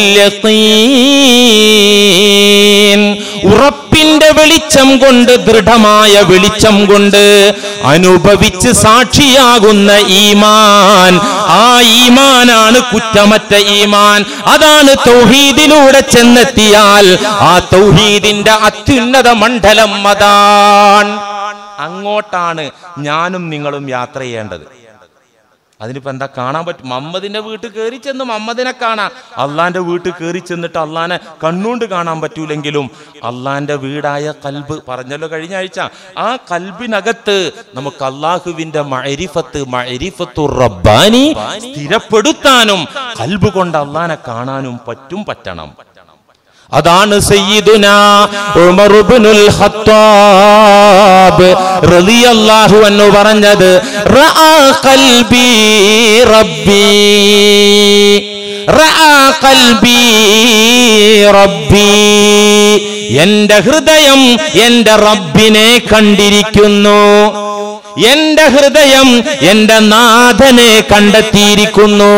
S2: യഖീൻ ഉറപ്പിന്റെ വെളിച്ചം കൊണ്ട് ദൃഢമായ വെളിച്ചം കൊണ്ട് അനുഭവിച്ച് സാക്ഷിയാകുന്ന ഈമാൻ ആ ഈമാനാണ് കുറ്റമറ്റ ഈമാൻ അതാണ് തൗഹീദിലൂടെ ചെന്നെത്തിയാൽ ആ തൗഹീദിന്റെ അത്യുന്നത മണ്ഡലം അതാണ് അങ്ങോട്ടാണ് ഞാനും നിങ്ങളും യാത്ര ചെയ്യേണ്ടത് അതിനിപ്പോ എന്താ കാണാൻ പറ്റും മമ്മദിന്റെ വീട്ടിൽ കയറി ചെന്ന് മമ്മദിനെ കാണാം അള്ളാന്റെ വീട്ടിൽ കയറി ചെന്നിട്ട് അള്ളാനെ കണ്ണുകൊണ്ട് കാണാൻ പറ്റൂലെങ്കിലും അള്ളാന്റെ വീടായ കൽബ് പറഞ്ഞല്ലോ കഴിഞ്ഞ ആഴ്ച ആ കൽബിനകത്ത് നമുക്ക് അള്ളാഹുവിന്റെ മഅരിഫത്ത് മഅരിഫത്തു റബ്ബാനി സ്ഥിരപ്പെടുത്താനും കൽബ് കൊണ്ട് അള്ളാനെ കാണാനും പറ്റും പറ്റണം അതാണ് സയ്യിദുന ഉമർ ഇബ്നുൽ ഖത്താബ് റളിയല്ലാഹു അൻഹു പറഞ്ഞത് റആ ഖൽബി റബ്ബി റആ ഖൽബി റബ്ബി എന്റെ ഹൃദയം എന്റെ റബ്ബിനെ കണ്ടിരിക്കുന്നു എന്റെ ഹൃദയം എന്റെ നാഥനെ കണ്ടെത്തിയിരിക്കുന്നു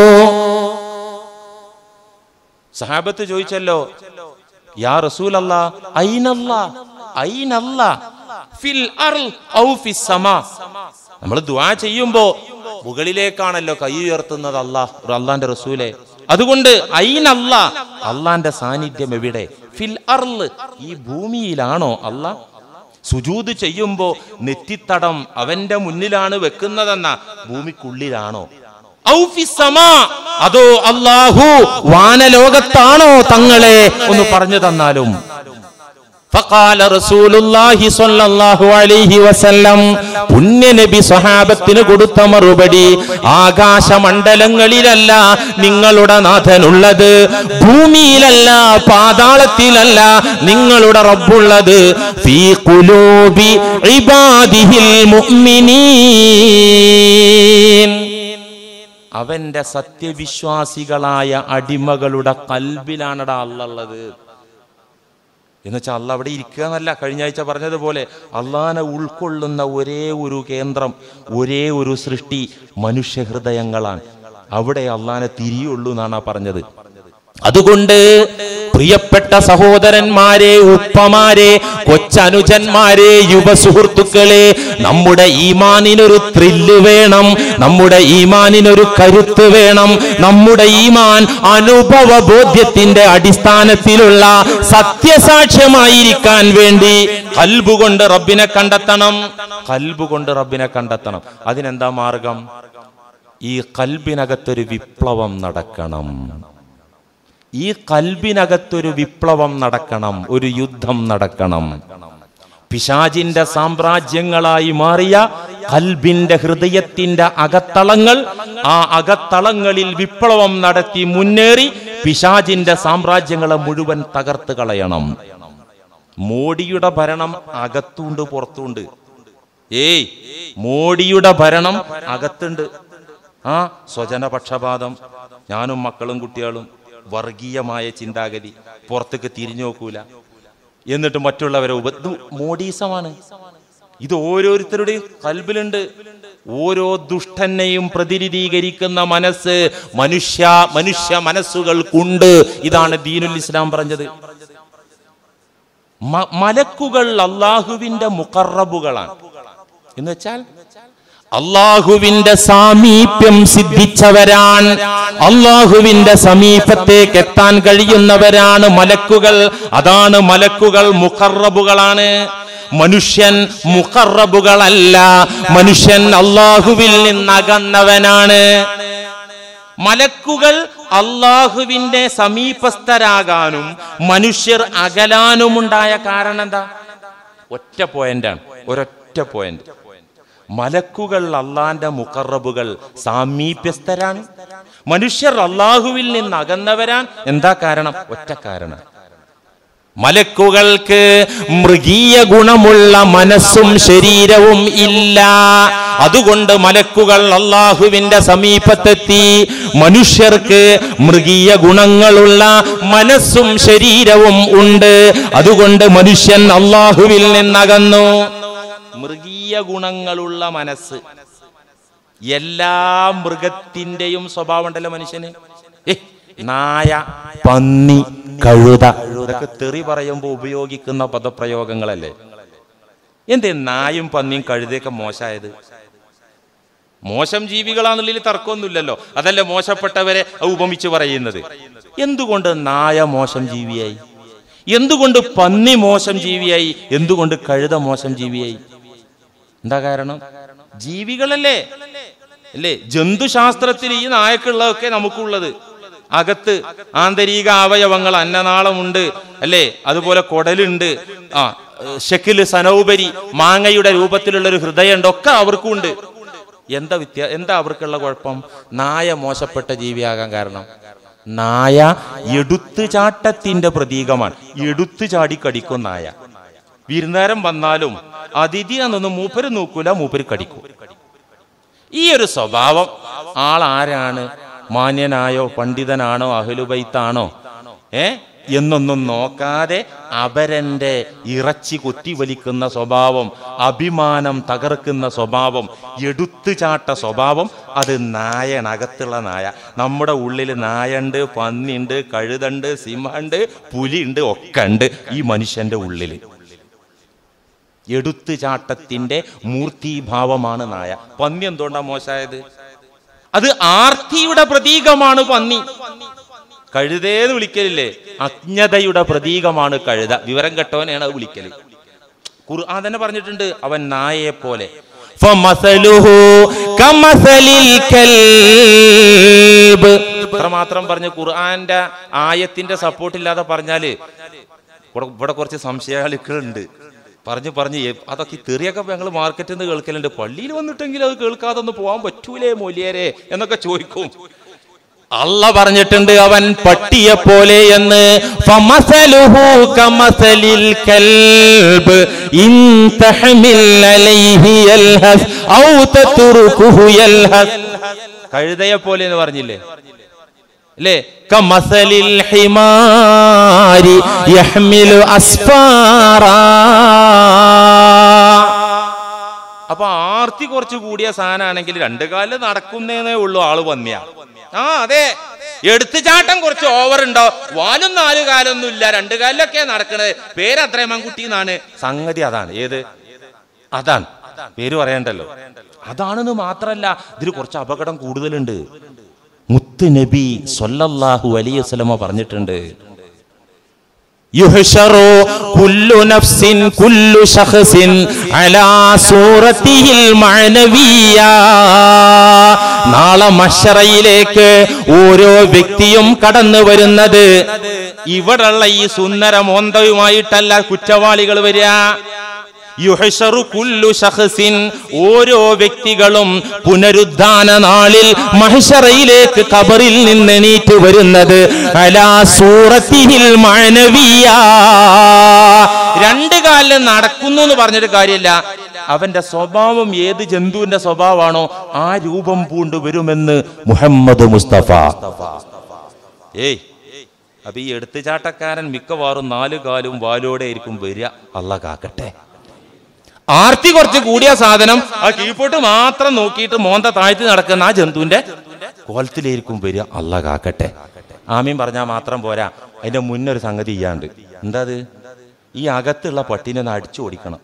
S2: സഹാബത്ത് ചോദിച്ചല്ലോ യാ റസൂലല്ല ഐനല്ല ഐനല്ല ഫിൽ അർൾ ഔ ഫിസ് സമാ നമ്മൾ ദുആ ചെയ്യുമ്പോ മുകളിലേക്കാണല്ലോ കൈ ഉയർത്തുന്നത് അല്ലാഹ് അള്ളാന്റെ റസൂലെ അതുകൊണ്ട് ഐനല്ല അള്ളാന്റെ സാന്നിധ്യം എവിടെ ഫിൽ അർള് ഈ ഭൂമിയിലാണോ അല്ലാ സുജൂത് ചെയ്യുമ്പോ നെറ്റിത്തടം അവന്റെ മുന്നിലാണ് വെക്കുന്നതെന്ന ഭൂമിക്കുള്ളിലാണോ ഔ ഫിസ് സമാ അതോ അല്ലാഹു വാനലോകത്താണോ തങ്ങളെ ഒന്ന് പറഞ്ഞു തന്നാലും ഫഖാല റസൂലുള്ളാഹി സ്വല്ലല്ലാഹു അലൈഹി വസല്ലം പുണ്യനബി സ്വഹാബത്തിന് കൊടുത്ത മറുപടി ആകാശമണ്ഡലങ്ങളിലല്ല നിങ്ങളുടെ നാഥനുള്ളത് ഭൂമിയിലല്ല പാതാളത്തിലല്ല നിങ്ങളുടെ റബ്ബുള്ളത് ഫീ ഖുലൂബി ഇബാദിഹിൽ മുഅ്മിനീൻ അവന്റെ സത്യവിശ്വാസികളായ അടിമകളുടെ കൽബിലാണടാ അല്ലുള്ളത് എന്നുവെച്ചാൽ അല്ല അവിടെ ഇരിക്കുക എന്നല്ല കഴിഞ്ഞ ആഴ്ച പറഞ്ഞതുപോലെ അള്ളാനെ ഉൾക്കൊള്ളുന്ന ഒരേ ഒരു കേന്ദ്രം ഒരേ ഒരു സൃഷ്ടി മനുഷ്യഹൃദയങ്ങളാണ് അവിടെ അള്ളാനെ തിരിയുള്ളൂ എന്നാണ് ആ പറഞ്ഞത് അതുകൊണ്ട് പ്രിയപ്പെട്ട സഹോദരന്മാരെ ഉപ്പമാരെ കൊച്ചനുജന്മാരെ യുവസുഹൃത്തുക്കളെ നമ്മുടെ ഈമാനിനൊരു ത്രില്ല് വേണം നമ്മുടെ ഈമാനിനൊരു കരുത്ത് വേണം നമ്മുടെ ഈമാൻ അനുഭവ ബോധ്യത്തിന്റെ അടിസ്ഥാനത്തിലുള്ള സത്യസാക്ഷ്യമായിരിക്കാൻ വേണ്ടി കൽബുകൊണ്ട് റബ്ബിനെ കണ്ടെത്തണം കൽബുകൊണ്ട് റബ്ബിനെ കണ്ടെത്തണം അതിനെന്താ മാർഗം ഈ കൽബിനകത്തൊരു വിപ്ലവം നടക്കണം ഈ കൽബിനകത്തൊരു വിപ്ലവം നടക്കണം ഒരു യുദ്ധം നടക്കണം പിശാജിന്റെ സാമ്രാജ്യങ്ങളായി മാറിയ കൽബിന്റെ ഹൃദയത്തിന്റെ അകത്തളങ്ങൾ ആ അകത്തളങ്ങളിൽ വിപ്ലവം നടത്തി മുന്നേറി പിശാജിന്റെ സാമ്രാജ്യങ്ങളെ മുഴുവൻ തകർത്ത് കളയണം മോഡിയുടെ ഭരണം അകത്തുണ്ട് പുറത്തുണ്ട് ഏയ് മോഡിയുടെ ഭരണം അകത്തുണ്ട് ആ സ്വജനപക്ഷപാതം ഞാനും മക്കളും കുട്ടികളും വർഗീയമായ ചിന്താഗതി പുറത്തേക്ക് തിരിഞ്ഞു നോക്കൂല എന്നിട്ട് മറ്റുള്ളവരെ ഉപ ഇത് മോഡീസമാണ് ഇത് ഓരോരുത്തരുടെയും കൽബിലുണ്ട് ഓരോ ദുഷ്ടനെയും പ്രതിനിധീകരിക്കുന്ന മനസ്സ് മനുഷ്യ മനുഷ്യ മനസ്സുകൾക്കുണ്ട് ഇതാണ് ദീനുൽ ഇസ്ലാം പറഞ്ഞത് മ- മലക്കുകൾ അള്ളാഹുവിന്റെ മുക്കറബുകളാണ് എന്ന് വെച്ചാൽ അള്ളാഹുവിന്റെ സാമീപ്യം സിദ്ധിച്ചവരാണ് അള്ളാഹുവിന്റെ സമീപത്തേക്ക് എത്താൻ കഴിയുന്നവരാണ് മലക്കുകൾ അതാണ് മലക്കുകൾ മുഖറബുകളാണ് മനുഷ്യൻ മുഖറബുകളല്ല മനുഷ്യൻ അള്ളാഹുവിൽ നിന്നകന്നവനാണ് മലക്കുകൾ അള്ളാഹുവിന്റെ സമീപസ്ഥരാകാനും മനുഷ്യർ അകലാനുമുണ്ടായ കാരണം എന്താ ഒറ്റ പോയിന്റാണ് ഒരൊറ്റ പോയിന്റ് മലക്കുകൾ അള്ളാന്റെ മുക്കറബുകൾ സാമീപ്യസ്ഥരാണ് മനുഷ്യർ അള്ളാഹുവിൽ നിന്ന് അകന്നവരാൻ എന്താ കാരണം ഒറ്റ കാരണം മലക്കുകൾക്ക് മൃഗീയ ഗുണമുള്ള മനസ്സും ശരീരവും ഇല്ല അതുകൊണ്ട് മലക്കുകൾ അള്ളാഹുവിന്റെ സമീപത്തെത്തി മനുഷ്യർക്ക് മൃഗീയ ഗുണങ്ങളുള്ള മനസ്സും ശരീരവും ഉണ്ട് അതുകൊണ്ട് മനുഷ്യൻ അള്ളാഹുവിൽ നിന്നകന്നു മൃഗീയ ഗുണങ്ങളുള്ള മനസ്സ് എല്ലാ മൃഗത്തിന്റെയും സ്വഭാവം ഉണ്ടല്ലോ മനുഷ്യന് ഏ നായ പന്നി കഴുത ഇതൊക്കെ തെറി പറയുമ്പോൾ ഉപയോഗിക്കുന്ന പദപ്രയോഗങ്ങളല്ലേ എന്തേ നായും പന്നിയും കഴുതയൊക്കെ മോശമായത് മോശം ജീവികളാന്നുള്ളിൽ തർക്കമൊന്നുമില്ലല്ലോ അതല്ലേ മോശപ്പെട്ടവരെ ഉപമിച്ച് പറയുന്നത് എന്തുകൊണ്ട് നായ മോശം ജീവിയായി എന്തുകൊണ്ട് പന്നി മോശം ജീവിയായി എന്തുകൊണ്ട് കഴുത മോശം ജീവിയായി എന്താ കാരണം ജീവികളല്ലേ അല്ലേ ജന്തുശാസ്ത്രത്തിൽ ഈ നായക്കുള്ളതൊക്കെ നമുക്കുള്ളത് അകത്ത് ആന്തരിക അവയവങ്ങൾ അന്നനാളമുണ്ട് അല്ലേ അതുപോലെ കുടലുണ്ട് ആ ഷെക്കില് സനൗപരി മാങ്ങയുടെ രൂപത്തിലുള്ള ഒരു ഹൃദയമുണ്ട് ഒക്കെ അവർക്കും ഉണ്ട് എന്താ വ്യത്യാ എന്താ അവർക്കുള്ള കുഴപ്പം നായ മോശപ്പെട്ട ജീവിയാകാൻ കാരണം നായ എടുത്തുചാട്ടത്തിന്റെ പ്രതീകമാണ് എടുത്തു ചാടി കടിക്കും നായ വിരുന്നേരം വന്നാലും അതിഥി എന്നൊന്നും മൂപ്പര് നോക്കൂല മൂപ്പര് കടിക്കും ഈ ഒരു സ്വഭാവം ആളാരാണ് മാന്യനായോ പണ്ഡിതനാണോ അഹലുബൈത്താണോ ഏ എന്നൊന്നും നോക്കാതെ അപരന്റെ ഇറച്ചി കൊത്തിവലിക്കുന്ന സ്വഭാവം അഭിമാനം തകർക്കുന്ന സ്വഭാവം എടുത്തുചാട്ട സ്വഭാവം അത് നായനകത്തുള്ള നായ നമ്മുടെ ഉള്ളിൽ നായുണ്ട് പന്നിയുണ്ട് കഴുതുണ്ട് സിംഹമുണ്ട് പുലിയുണ്ട് ഒക്കെ ഉണ്ട് ഈ മനുഷ്യന്റെ ഉള്ളിൽ എടുത്തുചാട്ടത്തിന്റെ മൂർത്തിഭാവമാണ് നായ പന്നി എന്തുകൊണ്ടാ മോശമായത് അത് ആർത്തിയുടെ പ്രതീകമാണ് പന്നി കഴുതേന്ന് വിളിക്കലില്ലേ അജ്ഞതയുടെ പ്രതീകമാണ് കഴുത വിവരം കെട്ടവനെയാണ് അത് വിളിക്കല് ഖുർആൻ തന്നെ പറഞ്ഞിട്ടുണ്ട് അവൻ നായയെ പോലെ
S3: فمثله كمثل الكلب
S2: മാത്രം പറഞ്ഞ് ഖുർആന്റെ ആയത്തിന്റെ സപ്പോർട്ട് ഇല്ലാതെ പറഞ്ഞാല് ഇവിടെ ഇവിടെ കുറച്ച് സംശയാലുക്കളുണ്ട് പറഞ്ഞു പറഞ്ഞ് എ- അതൊക്കെ ഈ തെറിയൊക്കെ ഞങ്ങൾ മാർക്കറ്റിൽ നിന്ന് കേൾക്കലുണ്ട് പള്ളിയിൽ വന്നിട്ടെങ്കിൽ അത് കേൾക്കാതെ ഒന്ന് പോകാൻ പറ്റൂലേ മൊലിയരെ എന്നൊക്കെ ചോദിക്കും
S3: അല്ല പറഞ്ഞിട്ടുണ്ട് അവൻ പട്ടിയെ പോലെ എന്ന് ഫമസലുഹു കമസലിൽ കൽബ് ഇൻ തഹ്മിൽ അലൈഹി യൽഹസ് ഔ തത്റുകുഹു യൽഹസ്
S2: കഴുതയെ പോലെ എന്ന് പറഞ്ഞില്ലേ അല്ലേ
S3: കമസലിൽ ഹിമാരി യഹ്മിലു അസ്ഫാറാ
S2: അപ്പൊ ആർത്തി കുറച്ച് കൂടിയ സാധനമാണെങ്കിൽ രണ്ടു കാലിൽ നടക്കുന്നേ ഉള്ളൂ ആള് വന്നിയ ആ അതെ എടുത്തുചാട്ടം കുറച്ച് ഓവർ ഉണ്ടോ വാലും നാല് കാലൊന്നും ഇല്ല രണ്ടു കാലിലൊക്കെ നടക്കണത് പേര് അത്രയും മൺകുട്ടി എന്നാണ് സംഗതി അതാണ് ഏത് അതാണ് പേര് പറയണ്ടല്ലോ അതാണെന്ന് മാത്രല്ല ഇതിൽ കുറച്ച് അപകടം കൂടുതലുണ്ട് മുത്ത് നബി സൊല്ലല്ലാഹു അലൈഹി വസല്ലമ പറഞ്ഞിട്ടുണ്ട്
S3: يحشر كل نفس كل شخص على صورته المعنوية നാളെ മഷറയിലേക്ക് ഓരോ വ്യക്തിയും കടന്നു വരുന്നത്
S2: ഇവിടെയുള്ള ഈ സുന്ദര മോന്തയുമായിട്ടല്ല കുറ്റവാളികൾ വരിക യുഹ്ശറു കുല്ലു ശഖ്സിൻ
S3: ഓരോ വ്യക്തികളും പുനരുദ്ധാന നാളിൽ മഹഷറയിലേക്ക് കബറിൽ നിന്ന് എണീറ്റ് വരുന്നത് അലാ സൂറത്തിഹിൽ മഴനവിയ
S2: രണ്ട് കാലിൽ നടക്കുന്നു എന്ന് പറഞ്ഞിട്ട് കാര്യമില്ല അവന്റെ സ്വഭാവം ഏത് ജന്തുവിന്റെ സ്വഭാവമാണോ ആ രൂപം പൂണ്ട് വരുമെന്ന്
S3: മുഹമ്മദ് മുസ്തഫ
S2: ഏയ് അപ്പൊ ഈ എടുത്തുചാട്ടക്കാരൻ മിക്കവാറും നാല് കാലും വാലോടെ ആയിരിക്കും വരിക അല്ല കാക്കട്ടെ ആർത്തി കുറച്ച് കൂടിയ സാധനം ആ കീഴ്പോട്ട് മാത്രം നോക്കിയിട്ട് മോന്ത താഴ്ത്തി നടക്കുന്ന ആ ജന്തുവിന്റെ കോലത്തിലായിരിക്കും വരിക അല്ല കാക്കട്ടെ ആമീൻ പറഞ്ഞാൽ മാത്രം പോരാ അതിന്റെ മുന്നൊരു സംഗതി ചെയ്യാണ്ട് എന്താ അത് ഈ അകത്തുള്ള പട്ടിനെ ഒന്ന് അടിച്ചു ഓടിക്കണം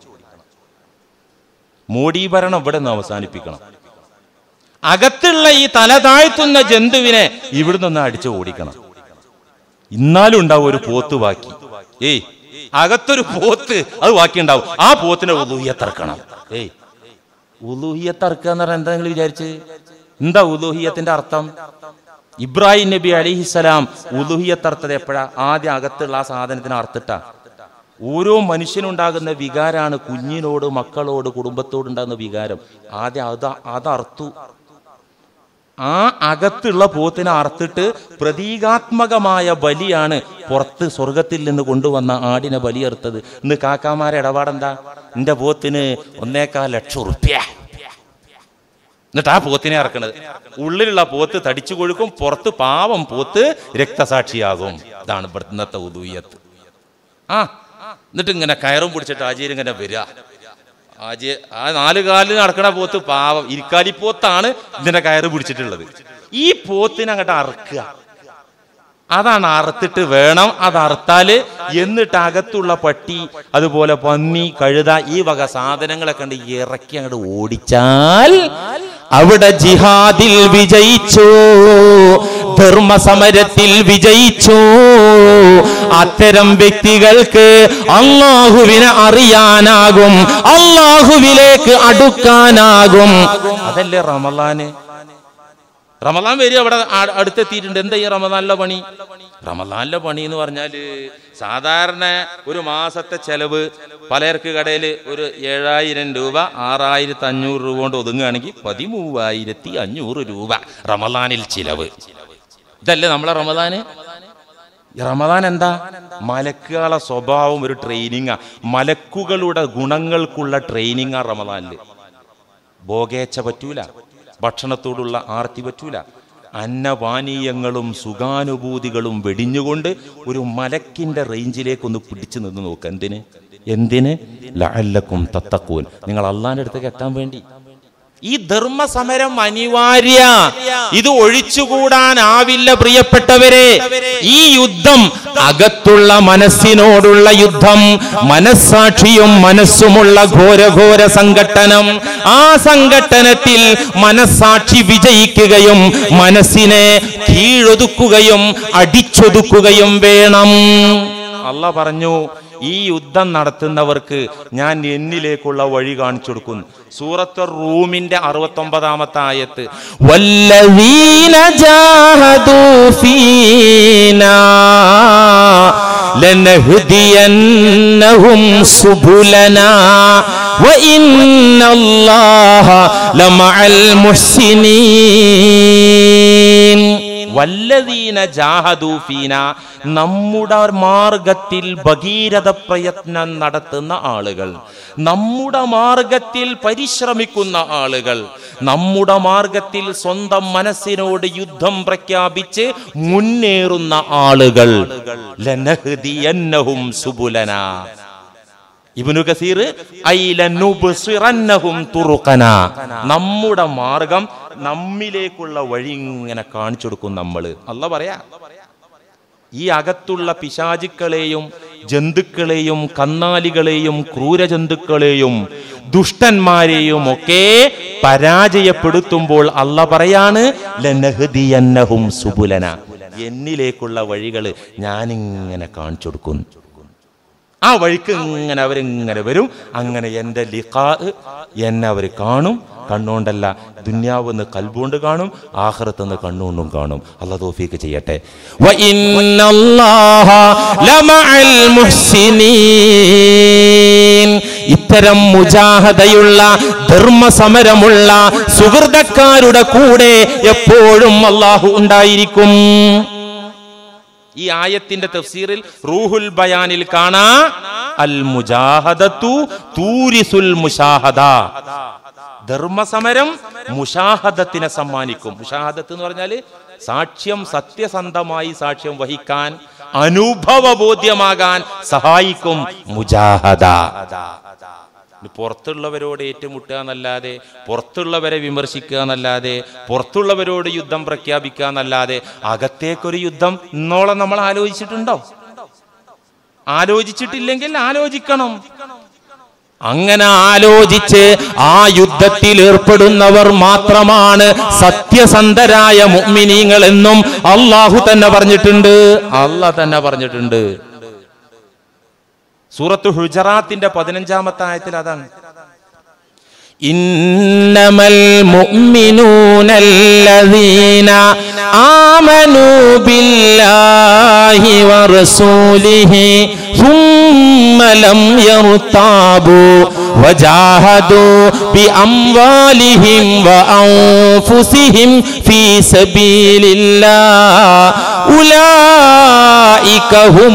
S2: മോഡീഭരണം ഇവിടെ നിന്ന് അവസാനിപ്പിക്കണം അകത്തുള്ള ഈ തല താഴ്ത്തുന്ന ജന്തുവിനെ ഇവിടുന്ന് ഒന്ന് അടിച്ചു ഓടിക്കണം ഇന്നാലും ഉണ്ടാവും ഒരു പോത്ത് ബാക്കി ഏയ് അകത്തൊരു പോത്ത് അത് ബാക്കി ഉണ്ടാവും ആ പോത്തിനെ ഉലൂഹിയത്തറക്കണം ഏയ് ഉലൂഹിയത്തറക്കുക എന്ന് പറഞ്ഞാൽ എന്താ നിങ്ങൾ വിചാരിച്ച് എന്താ ഉലൂഹിയത്തിന്റെ അർത്ഥം ഇബ്രാഹിം നബി അലിഹിസലാം ഉലൂഹിയത്തർത്ഥത് എപ്പോഴാ ആദ്യം അകത്തുള്ള ആ സാധനത്തിന് അർത്ഥിട്ട ഓരോ മനുഷ്യനുണ്ടാകുന്ന വികാരാണ് കുഞ്ഞിനോട് മക്കളോട് കുടുംബത്തോട് ഉണ്ടാകുന്ന വികാരം ആദ്യം അത് അതർത്തു ആ അകത്തുള്ള പോത്തിനെ അറുത്തിട്ട് പ്രതീകാത്മകമായ ബലിയാണ് പുറത്ത് സ്വർഗത്തിൽ നിന്ന് കൊണ്ടുവന്ന ആടിനെ ബലിയെറുത്തത് ഇന്ന് കാക്കാമാരെ ഇടപാടെന്താ എന്റെ പോത്തിന് ഒന്നേക്കാൽ ലക്ഷം ഉറുപ്യ എന്നിട്ട് ആ പോത്തിനെ ഇറക്കണത് ഉള്ളിലുള്ള പോത്ത് തടിച്ചു കൊഴുക്കും പുറത്ത് പാവം പോത്ത് രക്തസാക്ഷിയാകും ഇതാണ് ഇവിടെ ഇന്നത്തെ ഉദൂയത്ത് ആ എന്നിട്ട് ഇങ്ങനെ കയറും പിടിച്ചിട്ട് ആചാര്യം ഇങ്ങനെ വരിക ആജി ആ നാല് കാലിൽ നടക്കണ പോത്ത് പാവം ഇരിക്കാലി പോത്താണ് ഇതിന്റെ കയറ് പിടിച്ചിട്ടുള്ളത് ഈ പോത്തിനെ അങ്ങോട്ട് അറുക്കുക അതാണ് അറുത്തിട്ട് വേണം അത് അറുത്താല് എന്നിട്ട് അകത്തുള്ള പട്ടി അതുപോലെ പന്നി കഴുത ഈ വക സാധനങ്ങളെ കണ്ട് ഇറക്കി അങ്ങോട്ട് ഓടിച്ചാൽ
S3: അവിടെ ജിഹാദിൽ വിജയിച്ചു ധർമ്മസമരത്തിൽ വിജയിച്ചു അത്തരം വ്യക്തികൾക്ക് അള്ളാഹുവിനെ അറിയാനാകും അള്ളാഹുവിലേക്ക് അടുക്കാനാകും
S2: അതല്ലേ റമലാന് റമലാൻ വരിക അവിടെ ആ- അടുത്തെത്തിയിട്ടുണ്ട് എന്താ ഈ റമലാനിലെ പണി റമലാനിലെ പണി എന്ന് പറഞ്ഞാല് സാധാരണ ഒരു മാസത്തെ ചെലവ് പലർക്ക് കടയിൽ ഒരു ഏഴായിരം രൂപ ആറായിരത്തി അഞ്ഞൂറ് രൂപ കൊണ്ട് ഒതുങ്ങുകയാണെങ്കിൽ പതിമൂവായിരത്തി അഞ്ഞൂറ് രൂപ റമലാനിൽ ചിലവ് ഇതല്ലേ നമ്മളെ റമദാന് ഈ റമദാൻ എന്താ മലക്കുകളെ സ്വഭാവം ഒരു ട്രെയിനിങ്ങാ മലക്കുകളുടെ ഗുണങ്ങൾക്കുള്ള ട്രെയിനിങ്ങാ റമദാനില് ഭോഗേച്ഛ പറ്റൂല ഭക്ഷണത്തോടുള്ള ആർത്തി പറ്റൂല അന്നപാനീയങ്ങളും സുഖാനുഭൂതികളും വെടിഞ്ഞുകൊണ്ട് ഒരു മലക്കിന്റെ റേഞ്ചിലേക്ക് ഒന്ന് പിടിച്ചു നിന്ന് നോക്ക് എന്തിന് എന്തിന് ലഅല്ലക്കും തത്തക്കൂൻ നിങ്ങൾ അള്ളാന്റെ അടുത്തേക്ക് എത്താൻ വേണ്ടി ഈ ധർമ്മസമരം അനിവാര്യ ഇത് ഒഴിച്ചുകൂടാനാവില്ല പ്രിയപ്പെട്ടവരെ
S3: ഈ യുദ്ധം അകത്തുള്ള മനസ്സിനോടുള്ള യുദ്ധം മനസ്സാക്ഷിയും മനസ്സുമുള്ള ഘോരഘോര സംഘട്ടനം ആ സംഘട്ടനത്തിൽ മനസ്സാക്ഷി വിജയിക്കുകയും മനസ്സിനെ കീഴൊതുക്കുകയും അടിച്ചൊതുക്കുകയും വേണം
S2: അല്ല പറഞ്ഞു ഈ യുദ്ധം നടത്തുന്നവർക്ക് ഞാൻ എന്നിലേക്കുള്ള വഴി കാണിച്ചു കൊടുക്കുന്നു സൂറത്ത് റൂമിന്റെ അറുപത്തൊമ്പതാമത്തെ ആയത്ത്
S3: والذين جاهدوا فينا لنهدينهم سبلنا وإن الله لمع المحسنين
S2: വല്ലതീന ജാഹദൂഫീന നമ്മുടെ മാർഗത്തിൽ ഭഗീരഥ പ്രയത്നം നടത്തുന്ന ആളുകൾ നമ്മുടെ മാർഗത്തിൽ പരിശ്രമിക്കുന്ന ആളുകൾ നമ്മുടെ മാർഗത്തിൽ സ്വന്തം മനസ്സിനോട് യുദ്ധം പ്രഖ്യാപിച്ച് മുന്നേറുന്ന ആളുകൾ ലനഹ്ദിയന്നഹും സുബുലന ഇബ്നു കസീർ ഐലനുബ്സിറന്നഹും തുറുഖന നമ്മുടെ മാർഗം നമ്മിലേക്കുള്ള വഴി ഇങ്ങനെ കാണിച്ചു കൊടുക്കും നമ്മൾ അല്ല പറയാ ഈ അകത്തുള്ള പിശാചുക്കളെയും ജന്തുക്കളെയും കന്നാലികളെയും ക്രൂരജന്തുക്കളെയും ദുഷ്ടന്മാരെയും ഒക്കെ പരാജയപ്പെടുത്തുമ്പോൾ അല്ല പറയാണ് ലനഹ്ദിയന്നഹും സുബുലന എന്നിലേക്കുള്ള വഴികൾ ഞാനിങ്ങനെ കാണിച്ചു കൊടുക്കുന്നു ആ വഴിക്ക് ഇങ്ങനെ അവരിങ്ങനെ വരും അങ്ങനെ എൻ്റെ ലിഖാ എന്നെ അവർ കാണും കണ്ണുകൊണ്ടല്ല ദുന്യാവെന്ന് കൽബുകൊണ്ട് കാണും ആഹ്റത്തെന്ന് കണ്ണുകൊണ്ടും കാണും അല്ല തോഫീക്ക് ചെയ്യട്ടെ
S3: وإن الله لمع المحسنين ഇത്തരം മുജാഹദയുള്ള ധർമ്മസമരമുള്ള സുഹൃതക്കാരുടെ കൂടെ എപ്പോഴും അള്ളാഹു ഉണ്ടായിരിക്കും
S2: ഈ ആയത്തിന്റെ തഫ്സീറിൽ റൂഹുൽ ബയാനിൽ കാണാ അൽ മുജാഹദത്തു തൂരിസുൽ മുഷാഹദ ധർമ്മസമരം മുഷാഹദത്തിനെ സമ്മാനിക്കും മുഷാഹദത്ത് എന്ന് പറഞ്ഞാല് സാക്ഷ്യം സത്യസന്ധമായി സാക്ഷ്യം വഹിക്കാൻ അനുഭവബോധ്യമാകാൻ സഹായിക്കും മുജാഹദ ഇനി പുറത്തുള്ളവരോട് ഏറ്റുമുട്ടുക എന്നല്ലാതെ പുറത്തുള്ളവരെ വിമർശിക്കുക എന്നല്ലാതെ പുറത്തുള്ളവരോട് യുദ്ധം പ്രഖ്യാപിക്കുക എന്നല്ലാതെ അകത്തേക്കൊരു യുദ്ധം ഇന്നോളം നമ്മൾ ആലോചിച്ചിട്ടുണ്ടോ ആലോചിച്ചിട്ടില്ലെങ്കിൽ ആലോചിക്കണം
S3: അങ്ങനെ ആലോചിച്ച് ആ യുദ്ധത്തിൽ ഏർപ്പെടുന്നവർ മാത്രമാണ് സത്യസന്ധരായ മുഅ്മിനീങ്ങൾ എന്നും അള്ളാഹു തന്നെ പറഞ്ഞിട്ടുണ്ട്
S2: അല്ല തന്നെ പറഞ്ഞിട്ടുണ്ട് സൂറത്ത് ഹുജറാത്തിന്റെ പതിനഞ്ചാമത്തെ ആയത്തിൽ അതാണ്
S3: إنما المؤمنون الذين آمنوا بالله ورسوله ثم لم يرتابوا وجاهدوا بأموالهم وأنفسهم في سبيل الله أولئك هم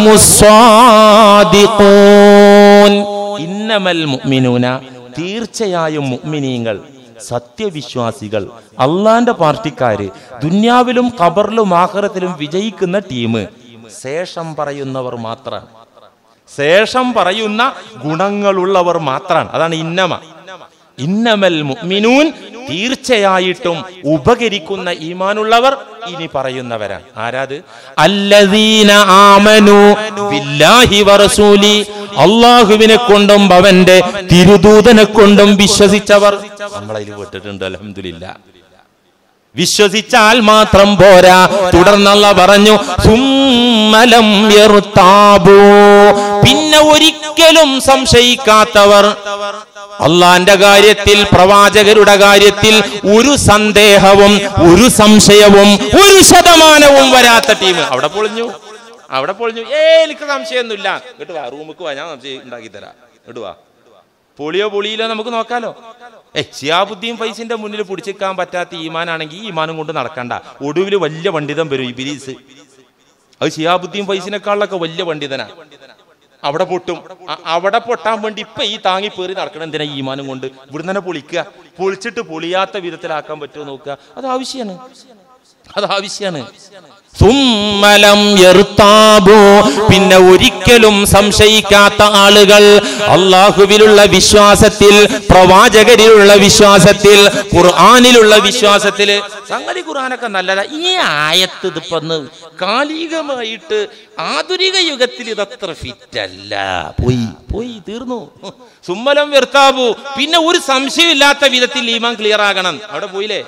S3: الصادقون
S2: ഇന്നമൽ മുഅ്മിനൂന തീർച്ചയായും മുഅ്മിനീങ്ങൾ സത്യവിശ്വാസികൾ അള്ളാന്റെ പാർട്ടിക്കാര് ദുന്യാവിലും ഖബറിലും ആഖിറത്തിലും വിജയിക്കുന്ന ടീം ശേഷം പറയുന്നവർ മാത്രമാണ് ശേഷം പറയുന്ന ഗുണങ്ങളുള്ളവർ മാത്രമാണ് അതാണ് ഇന്നമ ഇന്നമൽ മുഅ്മിനൂൻ തീർച്ചയായിട്ടും ഉപകരിക്കുന്ന ഈമാനുള്ളവർ ഇനി പറയുന്നവരാണ് ആരാത്
S3: അല്ലദീന ആമനു ബില്ലാഹി വറസൂലി അള്ളാഹുവിനെ കൊണ്ടും അവന്റെ തിരുദൂതനെ കൊണ്ടും വിശ്വസിച്ചവർ
S2: നമ്മളതിൽ വിട്ടിട്ടുണ്ട് അലഹമില്ല
S3: വിശ്വസിച്ചാൽ മാത്രം പോരാ തുടർന്നുള്ള പറഞ്ഞു സുമ്മലം യർതാബു പിന്നെ ഒരിക്കലും സംശയിക്കാത്തവർ അള്ളാന്റെ കാര്യത്തിൽ പ്രവാചകരുടെ കാര്യത്തിൽ ഒരു സന്ദേഹവും ഒരു സംശയവും ഒരു ശതമാനവും വരാത്ത ടീം
S2: അവിടെ പൊളിഞ്ഞു അവിടെ പൊളിഞ്ഞു ഏ എനിക്ക് സംശയമൊന്നുമില്ല ഇങ്ങോട്ട് വാ റൂമിക്ക് വാ ഞാൻ സംശയം ഉണ്ടാക്കി തരാം ഇങ്ങോട്ട് വാ പൊളിയോ പൊളിയിലോ നമുക്ക് നോക്കാലോ ഏ ഷിയാബുദ്ദീൻ ഫൈസിന്റെ മുന്നിൽ പിടിച്ചിക്കാൻ പറ്റാത്ത ഈമാനാണെങ്കിൽ ഈ ഈമാനും കൊണ്ട് നടക്കണ്ട ഒടുവിൽ വലിയ പണ്ഡിതൻ വരും ഇബിലീസ് അത് ഷിയാബുദ്ദീൻ ഫൈസിനെക്കാളൊക്കെ വലിയ പണ്ഡിതനാ അവിടെ പൊട്ടും അ- അവിടെ പൊട്ടാൻ വേണ്ടി ഇപ്പൊ ഈ താങ്ങി പേറി നടക്കണം എന്തിനാ ഈ ഈമാനും കൊണ്ട് ഇവിടുന്ന് തന്നെ പൊളിക്കുക പൊളിച്ചിട്ട് പൊളിയാത്ത വിധത്തിലാക്കാൻ പറ്റുമോ നോക്കുക അത് ആവശ്യമാണ് അത് ആവശ്യമാണ്
S3: സുമ്മലം യർത്താബു പിന്നെ ഒരിക്കലും സംശയിക്കാത്ത ആളുകൾ അള്ളാഹുവിലുള്ള വിശ്വാസത്തിൽ പ്രവാചകരിലുള്ള വിശ്വാസത്തിൽ ഖുർആനിലുള്ള വിശ്വാസത്തിൽ
S2: സംഗതി ഖുർആനൊക്കെ നല്ലതാ ഈ ആയത്ത് ഇതിപ്പോ ഒന്ന് കാലികമായിട്ട് ആധുനിക യുഗത്തിൽ ഇതത്ര ഫിറ്റ് അല്ല പോയി പോയി തീർന്നു സുമ്മലം വ്യർത്താവു പിന്നെ ഒരു സംശയമില്ലാത്ത വിധത്തിൽ ഈമാൻ ക്ലിയർ ആകണം അവിടെ പോയില്ലേ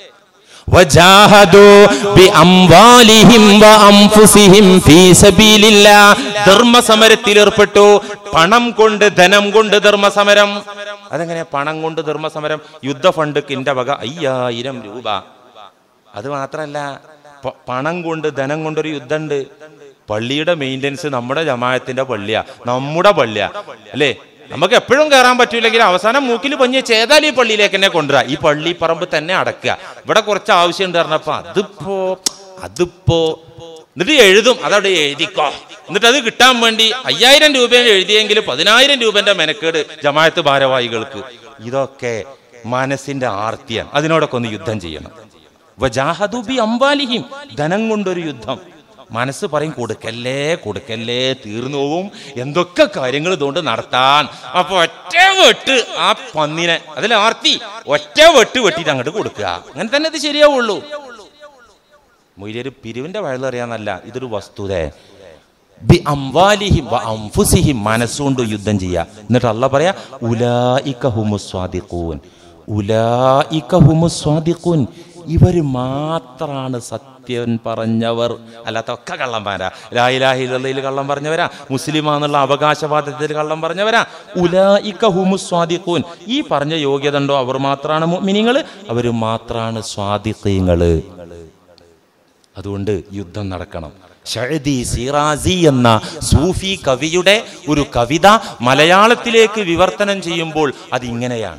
S3: വജാഹദു ബിഅംവാലിഹിം വഅൻഫുസിഹിം ഫീ സബീലില്ലാ
S2: ധർമ്മസമരത്തിൽ ഏർപ്പെട്ടു പണം കൊണ്ട് ധനം കൊണ്ട് ധർമ്മസമരം അതെങ്ങനെ പണം കൊണ്ട് ധർമ്മസമരം യുദ്ധ ഫണ്ട് കിന്റെ വക അയ്യായിരം രൂപ അത് മാത്രല്ല പ- പണം കൊണ്ട് ധനം കൊണ്ടൊരു യുദ്ധമുണ്ട് പള്ളിയുടെ മെയിൻ്റനൻസ് നമ്മുടെ ജമായത്തിന്റെ പള്ളിയാ നമ്മുടെ പള്ളിയാ അല്ലേ നമുക്ക് എപ്പോഴും കയറാൻ പറ്റൂലെങ്കിൽ അവസാനം മൂക്കിൽ പഞ്ഞ് ചേതാൽ ഈ പള്ളിയിലേക്ക് തന്നെ കൊണ്ടുവരാ ഈ പള്ളി പറമ്പ് തന്നെ അടക്കുക ഇവിടെ കുറച്ച് ആവശ്യമുണ്ട് പറഞ്ഞപ്പോ അതിപ്പോ അതിപ്പോ എന്നിട്ട് എഴുതും അതവിടെ എഴുതിക്കോ എന്നിട്ട് അത് കിട്ടാൻ വേണ്ടി അയ്യായിരം രൂപയാണ് എഴുതിയെങ്കിൽ പതിനായിരം രൂപന്റെ മെനക്കേട് ജമായത്ത് ഭാരവാഹികൾക്ക് ഇതൊക്കെ മനസ്സിന്റെ ആർത്തിയാണ് അതിനോടൊക്കെ ഒന്ന് യുദ്ധം ചെയ്യണം വജാഹദു ബി അംബാലിഹിം ധനം കൊണ്ടൊരു യുദ്ധം മനസ്സ് പറയും കൊടുക്കല്ലേ കൊടുക്കല്ലേ തീർന്നു പോവും എന്തൊക്കെ കാര്യങ്ങൾ ഇതുകൊണ്ട് നടത്താൻ അപ്പൊ ഒറ്റ വെട്ട് ആ പന്നിനെ അതിൽ ആർത്തി ഒറ്റ വെട്ട് വെട്ടിയിട്ട് അങ്ങോട്ട് കൊടുക്കുക അങ്ങനെ തന്നെ ഇത് ശരിയാവുള്ളൂ മൊയ്യൊരു പിരിവിന്റെ വയലറിയാന്നല്ല ഇതൊരു വസ്തുത ബി അംവാലിഹിം വ അംഫുസിഹിം മനസ്സുകൊണ്ട് യുദ്ധം ചെയ്യുക എന്നിട്ട് അല്ല പറയാ ഉലായിക ഹുമുസ് സ്വാദിഖൂൻ ഉലായിക ഹുമുസ് സ്വാദിഖൂൻ ഇവർ മാത്രാണ് സത്യം പറഞ്ഞവർ അല്ലാത്തൊക്കെ കള്ളന്മാരാ ലായിലാഹിയിൽ കള്ളം പറഞ്ഞവരാ മുസ്ലിമാന്നുള്ള അവകാശവാദത്തിൽ കള്ളം പറഞ്ഞവരാ ഉലായിക ഹുമുസ് സ്വാദിഖൂൻ ഈ പറഞ്ഞ യോഗ്യത ഉണ്ടോ അവർ മാത്രാണ് മിനിങ്ങൾ അവർ മാത്രാണ് സ്വാദിഖീങ്ങള് അതുകൊണ്ട് യുദ്ധം നടക്കണം ഷഹദി സിറാസി എന്ന സൂഫി കവിയുടെ ഒരു കവിത മലയാളത്തിലേക്ക് വിവർത്തനം ചെയ്യുമ്പോൾ അതിങ്ങനെയാണ്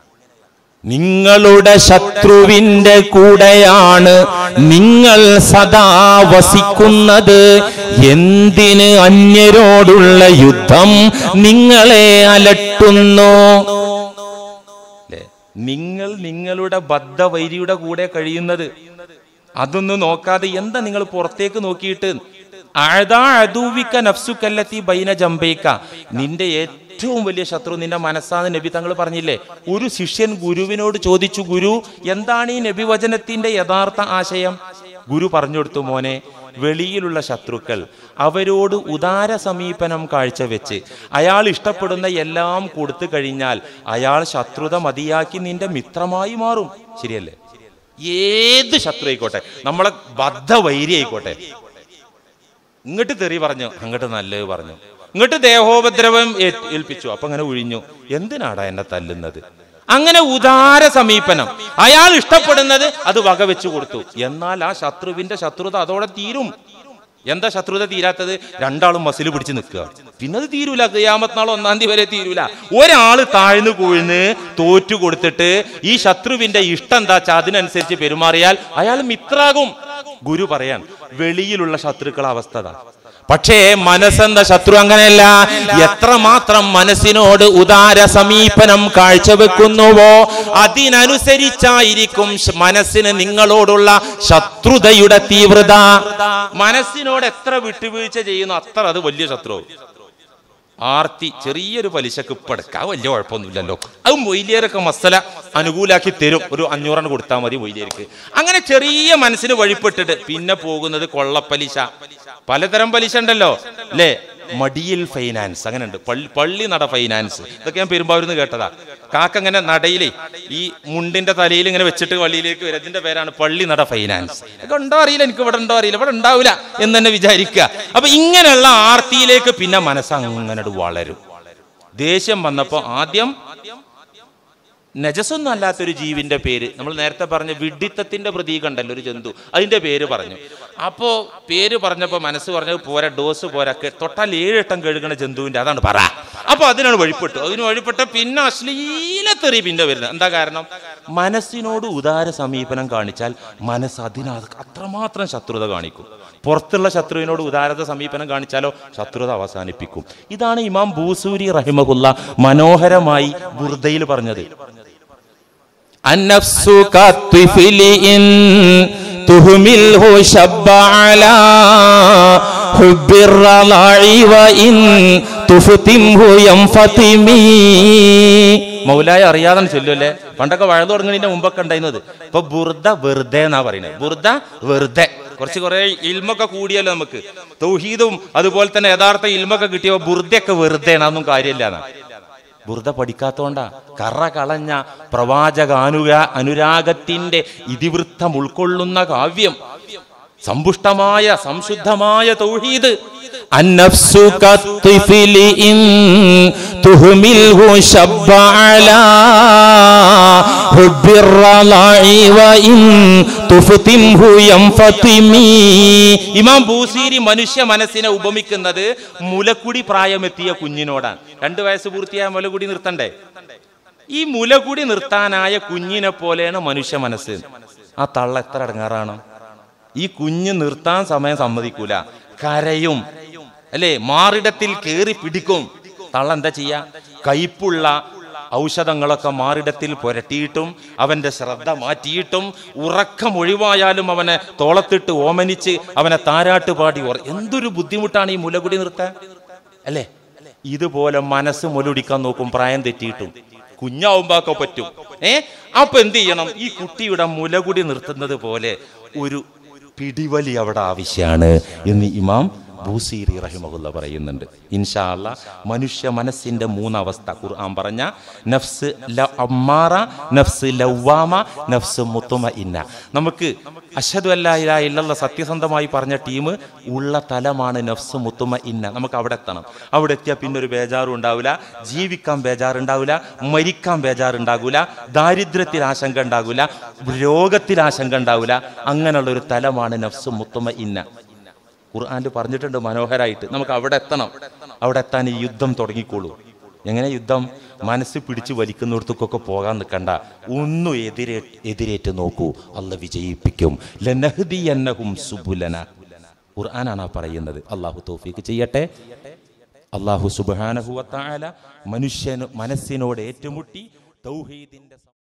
S3: നിങ്ങളുടെ ശത്രുവിന്റെ കൂടെയാണ് നിങ്ങൾ സദാ വസിക്കുന്നത് എന്തിന് അന്യരോടുള്ള യുദ്ധം നിങ്ങളെ അലട്ടുന്നു
S2: ല്ലേ? നിങ്ങൾ നിങ്ങളുടെ ബദ്ധവൈരിയുടെ കൂടെ കഴിയുന്നത് അതൊന്നും നോക്കാതെ എന്താ നിങ്ങൾ പുറത്തേക്ക് നോക്കിയിട്ട് അഴതാ അദൂവിക്ക നഫ്സുക്കല്ലത്തി ബൈന ജംബൈക്ക നിന്റെ ഏറ്റവും വലിയ ശത്രു നിന്റെ മനസ്സാന്ന് നബി തങ്ങൾ പറഞ്ഞില്ലേ ഒരു ശിഷ്യൻ ഗുരുവിനോട് ചോദിച്ചു ഗുരു എന്താണ് ഈ നബി വചനത്തിന്റെ യഥാർത്ഥ ആശയം ഗുരു പറഞ്ഞു കൊടുത്തു മോനെ വെളിയിലുള്ള ശത്രുക്കൾ അവരോട് ഉദാര സമീപനം കാഴ്ചവെച്ച് അയാൾ ഇഷ്ടപ്പെടുന്ന എല്ലാം കൊടുത്തു കഴിഞ്ഞാൽ അയാൾ ശത്രുത മതിയാക്കി നിന്റെ മിത്രമായി മാറും ശരിയല്ലേ ഏത് ശത്രു ആയിക്കോട്ടെ നമ്മളെ ബദ്ധവൈരി ആയിക്കോട്ടെ ഇങ്ങോട്ട് തെറി പറഞ്ഞു അങ്ങോട്ട് നല്ലത് പറഞ്ഞു ഇങ്ങോട്ട് ദേഹോപദ്രവം ഏ- ഏൽപ്പിച്ചു അപ്പൊ അങ്ങനെ ഒഴിഞ്ഞു എന്തിനാടാ എന്നെ തല്ലുന്നത് അങ്ങനെ ഉദാര സമീപനം അയാൾ ഇഷ്ടപ്പെടുന്നത് അത് വകവെച്ചു കൊടുത്തു എന്നാൽ ആ ശത്രുവിന്റെ ശത്രുത അതോടെ തീരും എന്താ ശത്രുത തീരാത്തത് രണ്ടാളും മസിൽ പിടിച്ച് നിൽക്കുക പിന്നെ അത് തീരൂല ക്രിയാമത്ത് നാൾ ഒന്നാം തീയതി വരെ തീരൂല ഒരാള് താഴ്ന്നു കുഴിന്ന് തോറ്റു കൊടുത്തിട്ട് ഈ ശത്രുവിന്റെ ഇഷ്ടം എന്താ വെച്ചാ അതിനനുസരിച്ച് പെരുമാറിയാൽ അയാൾ മിത്രാകും ഗുരു പറയാൻ വെളിയിലുള്ള ശത്രുക്കളെ അവസ്ഥ അതാ.
S3: പക്ഷേ മനസ്സെന്ന ശത്രു അങ്ങനെയല്ല എത്രമാത്രം മനസ്സിനോട് ഉദാര സമീപനം കാഴ്ചവെക്കുന്നുവോ അതിനനുസരിച്ചായിരിക്കും ശ- മനസ്സിന് നിങ്ങളോടുള്ള ശത്രുതയുടെ തീവ്രത
S2: മനസ്സിനോട് എത്ര വിട്ടുവീഴ്ച ചെയ്യുന്നു അത്ര അത് വലിയ ശത്രു ആർത്തി ചെറിയൊരു പലിശക്ക് ഇപ്പൊ എടുക്കാം വലിയ കുഴപ്പമൊന്നുമില്ലല്ലോ അത് മൊയ്ലിയരൊക്കെ മസല അനുകൂലാക്കി തരും ഒരു അഞ്ഞൂറെണ്ണം കൊടുത്താൽ മതി മൊയ്ലിയർക്ക് അങ്ങനെ ചെറിയ മനസ്സിന് വഴിപ്പെട്ടിട്ട് പിന്നെ പോകുന്നത് കൊള്ളപ്പലിശ പലതരം പലിശ ഉണ്ടല്ലോ അല്ലേ മടിയിൽ ഫൈനാൻസ് അങ്ങനെ ഉണ്ട് പള്ളി പള്ളി നട ഫൈനാൻസ് ഇതൊക്കെ ഞാൻ പെരുമ്പാവൂരിന്ന് കേട്ടതാ കാക്ക അങ്ങനെ നടയിലേ ഈ മുണ്ടിന്റെ തലയിൽ ഇങ്ങനെ വെച്ചിട്ട് പള്ളിയിലേക്ക് വരും അതിന്റെ പേരാണ് പള്ളി നട ഫൈനാൻസ് ഇതൊക്കെ ഉണ്ടോ അറിയില്ല എനിക്ക് ഇവിടെ ഉണ്ടോ അറിയില്ല ഇവിടെ ഉണ്ടാവില്ല എന്ന് തന്നെ വിചാരിക്കുക അപ്പൊ ഇങ്ങനെയുള്ള ആർത്തിയിലേക്ക് പിന്നെ മനസ്സ് അങ്ങനെ വളരും ദേഷ്യം വന്നപ്പോ ആദ്യം നജസൊന്നും അല്ലാത്തൊരു ജീവിന്റെ പേര് നമ്മൾ നേരത്തെ പറഞ്ഞ വിഡിത്തത്തിന്റെ പ്രതീകം ഉണ്ടല്ലോ ഒരു ജന്തു അതിന്റെ പേര് പറഞ്ഞു അപ്പോ പേര് പറഞ്ഞപ്പോൾ മനസ്സ് പറഞ്ഞത് പോരാ ഡോസ് പോരാ കെ- തൊട്ടാൽ ഏഴെട്ടം കഴുകണ ജന്തുവിന്റെ അതാണ് പറ അപ്പൊ അതിനാണ് വഴിപ്പെട്ടു അതിന് വഴിപ്പെട്ട പിന്നെ അശ്ലീലത്തെറി പിന്നെ വരുന്നത് എന്താ കാരണം മനസ്സിനോട് ഉദാര സമീപനം കാണിച്ചാൽ മനസ്സ് അതിനകത്ത് അത്രമാത്രം ശത്രുത കാണിക്കും പുറത്തുള്ള ശത്രുവിനോട് ഉദാരത സമീപനം കാണിച്ചാലോ ശത്രുത അവസാനിപ്പിക്കും ഇതാണ് ഇമാം ബൂസൂരി റഹിമഹുല്ല മനോഹരമായി ബുർദയിൽ പറഞ്ഞത്
S3: النفس كالطفل إن تهمله شب على حب الرضاع وإن تفتمه ينفطمي
S2: മൗലായ അറിയാതെ ചൊല്ലുമല്ലേ പണ്ടൊക്കെ വഴുതു തുടങ്ങുന്നതിന്റെ മുമ്പൊക്കെ ഉണ്ടായിരുന്നത് ഇപ്പൊ ബുർദ വെറുതെ എന്നാ പറയുന്നത് ബുർദ വെറുതെ കുറച്ച് കുറെ ഇൽമൊക്കെ കൂടിയല്ലോ നമുക്ക് തൗഹീദും അതുപോലെ തന്നെ യഥാർത്ഥ ഇൽമൊക്കെ കിട്ടിയപ്പോ ബുർദയൊക്കെ വെറുതെ അതൊന്നും കാര്യമില്ല എന്നാ ബുർദ പഠിക്കാത്തോണ്ടാ കറ കളഞ്ഞ പ്രവാചക അനുരാ അനുരാഗത്തിന്റെ ഇതിവൃത്തം ഉൾക്കൊള്ളുന്ന കാവ്യം സമ്പുഷ്ടമായ സംശുദ്ധമായ തൗഹീദ്
S3: النفس كالطفل إن تهمله شب على حب الرضاع وإن تفتمه ينفطمي
S2: ഇമാം ബൂസീരി മനുഷ്യ മനസ്സിനെ ഉപമിക്കുന്നത് മുലക്കുടി പ്രായമെത്തിയ കുഞ്ഞിനോടാണ് രണ്ട് വയസ്സ് പൂർത്തിയായ മുലകുടി നിർത്തണ്ടേ ഈ മുലകുടി നിർത്താനായ കുഞ്ഞിനെ പോലെയാണ് മനുഷ്യ മനസ്സ് ആ തള്ള എത്ര അടങ്ങാറാണ് ഈ കുഞ്ഞ് നിർത്താൻ സമയം സമ്മതിക്കൂല കരയും അല്ലേ മാറിടത്തിൽ കേറി പിടിക്കും തള്ള എന്താ ചെയ്യാ കയ്പുള്ള ഔഷധങ്ങളൊക്കെ മാറിടത്തിൽ പുരട്ടിയിട്ടും അവന്റെ ശ്രദ്ധ മാറ്റിയിട്ടും ഉറക്കം ഒഴിവായാലും അവനെ തോളത്തിട്ട് ഓമനിച്ച് അവനെ താരാട്ട് പാടി ഉറ എന്തൊരു ബുദ്ധിമുട്ടാണ് ഈ മുലകുടി നിർത്താൻ അല്ലേ ഇതുപോലെ മനസ്സ് മുലൊടിക്കാൻ നോക്കും പ്രായം തെറ്റിയിട്ടും കുഞ്ഞാവുമ്പോക്കെ പറ്റും ഏ അപ്പൊ എന്ത് ചെയ്യണം ഈ കുട്ടിയുടെ മുലകുടി നിർത്തുന്നത് പോലെ ഒരു പിടിവലി അവിടെ ആവശ്യമാണ് എന്ന് ഇമാം ബൂസീറി റഹിമഹുല്ല പറയുന്നുണ്ട് ഇൻഷാ അല്ലാ മനുഷ്യ മനസ്സിന്റെ മൂന്നവസ്ഥ ഖുർആൻ പറഞ്ഞ നഫ്സ് ല അമ്മാറ നഫ്സ് ലവ്വാമ നഫ്സ് മുത്തുമ ഇന്ന നമുക്ക് അഷദു അല്ലാ ഇലാഹ ഇല്ലല്ലാഹ് സത്യസന്ധമായി പറഞ്ഞ ടീം ഉള്ള തലമാണ് നഫ്സ് മുത്തുമ ഇന്ന നമുക്ക് അവിടെ എത്തണം അവിടെ എത്തിയാൽ പിന്നെ ഒരു ബേജാറും ഉണ്ടാവില്ല ജീവിക്കാൻ ബേജാറുണ്ടാവില്ല മരിക്കാൻ ബേജാറുണ്ടാകൂല ദാരിദ്ര്യത്തിൽ ആശങ്ക ഉണ്ടാകൂല രോഗത്തിൽ ആശങ്ക ഉണ്ടാവില്ല അങ്ങനെയുള്ള ഒരു തലമാണ് നഫ്സ് മുത്തുമ ഇന്ന ഖുർആാനിൽ പറഞ്ഞിട്ടുണ്ട് മനോഹരായിട്ട് നമുക്ക് അവിടെ എത്തണം അവിടെ എത്താൻ ഈ യുദ്ധം തുടങ്ങിക്കോളൂ എങ്ങനെ യുദ്ധം മനസ്സ് പിടിച്ച് വലിക്കുന്നിടത്തേക്കൊക്കെ പോകാൻ നിൽക്കണ്ട ഒന്നും എതിരേ എതിരേറ്റ് നോക്കൂ അല്ല വിജയിപ്പിക്കും ലനഹ്ദി എന്നഹും സുബുലന ഖുർആനാണ് ആ പറയുന്നത് അള്ളാഹു തോഫീക്ക് ചെയ്യട്ടെ അള്ളാഹു സുബാനഹുവത്തായ മനുഷ്യന് മനസ്സിനോട് ഏറ്റുമുട്ടി തൗഹീദിന്റെ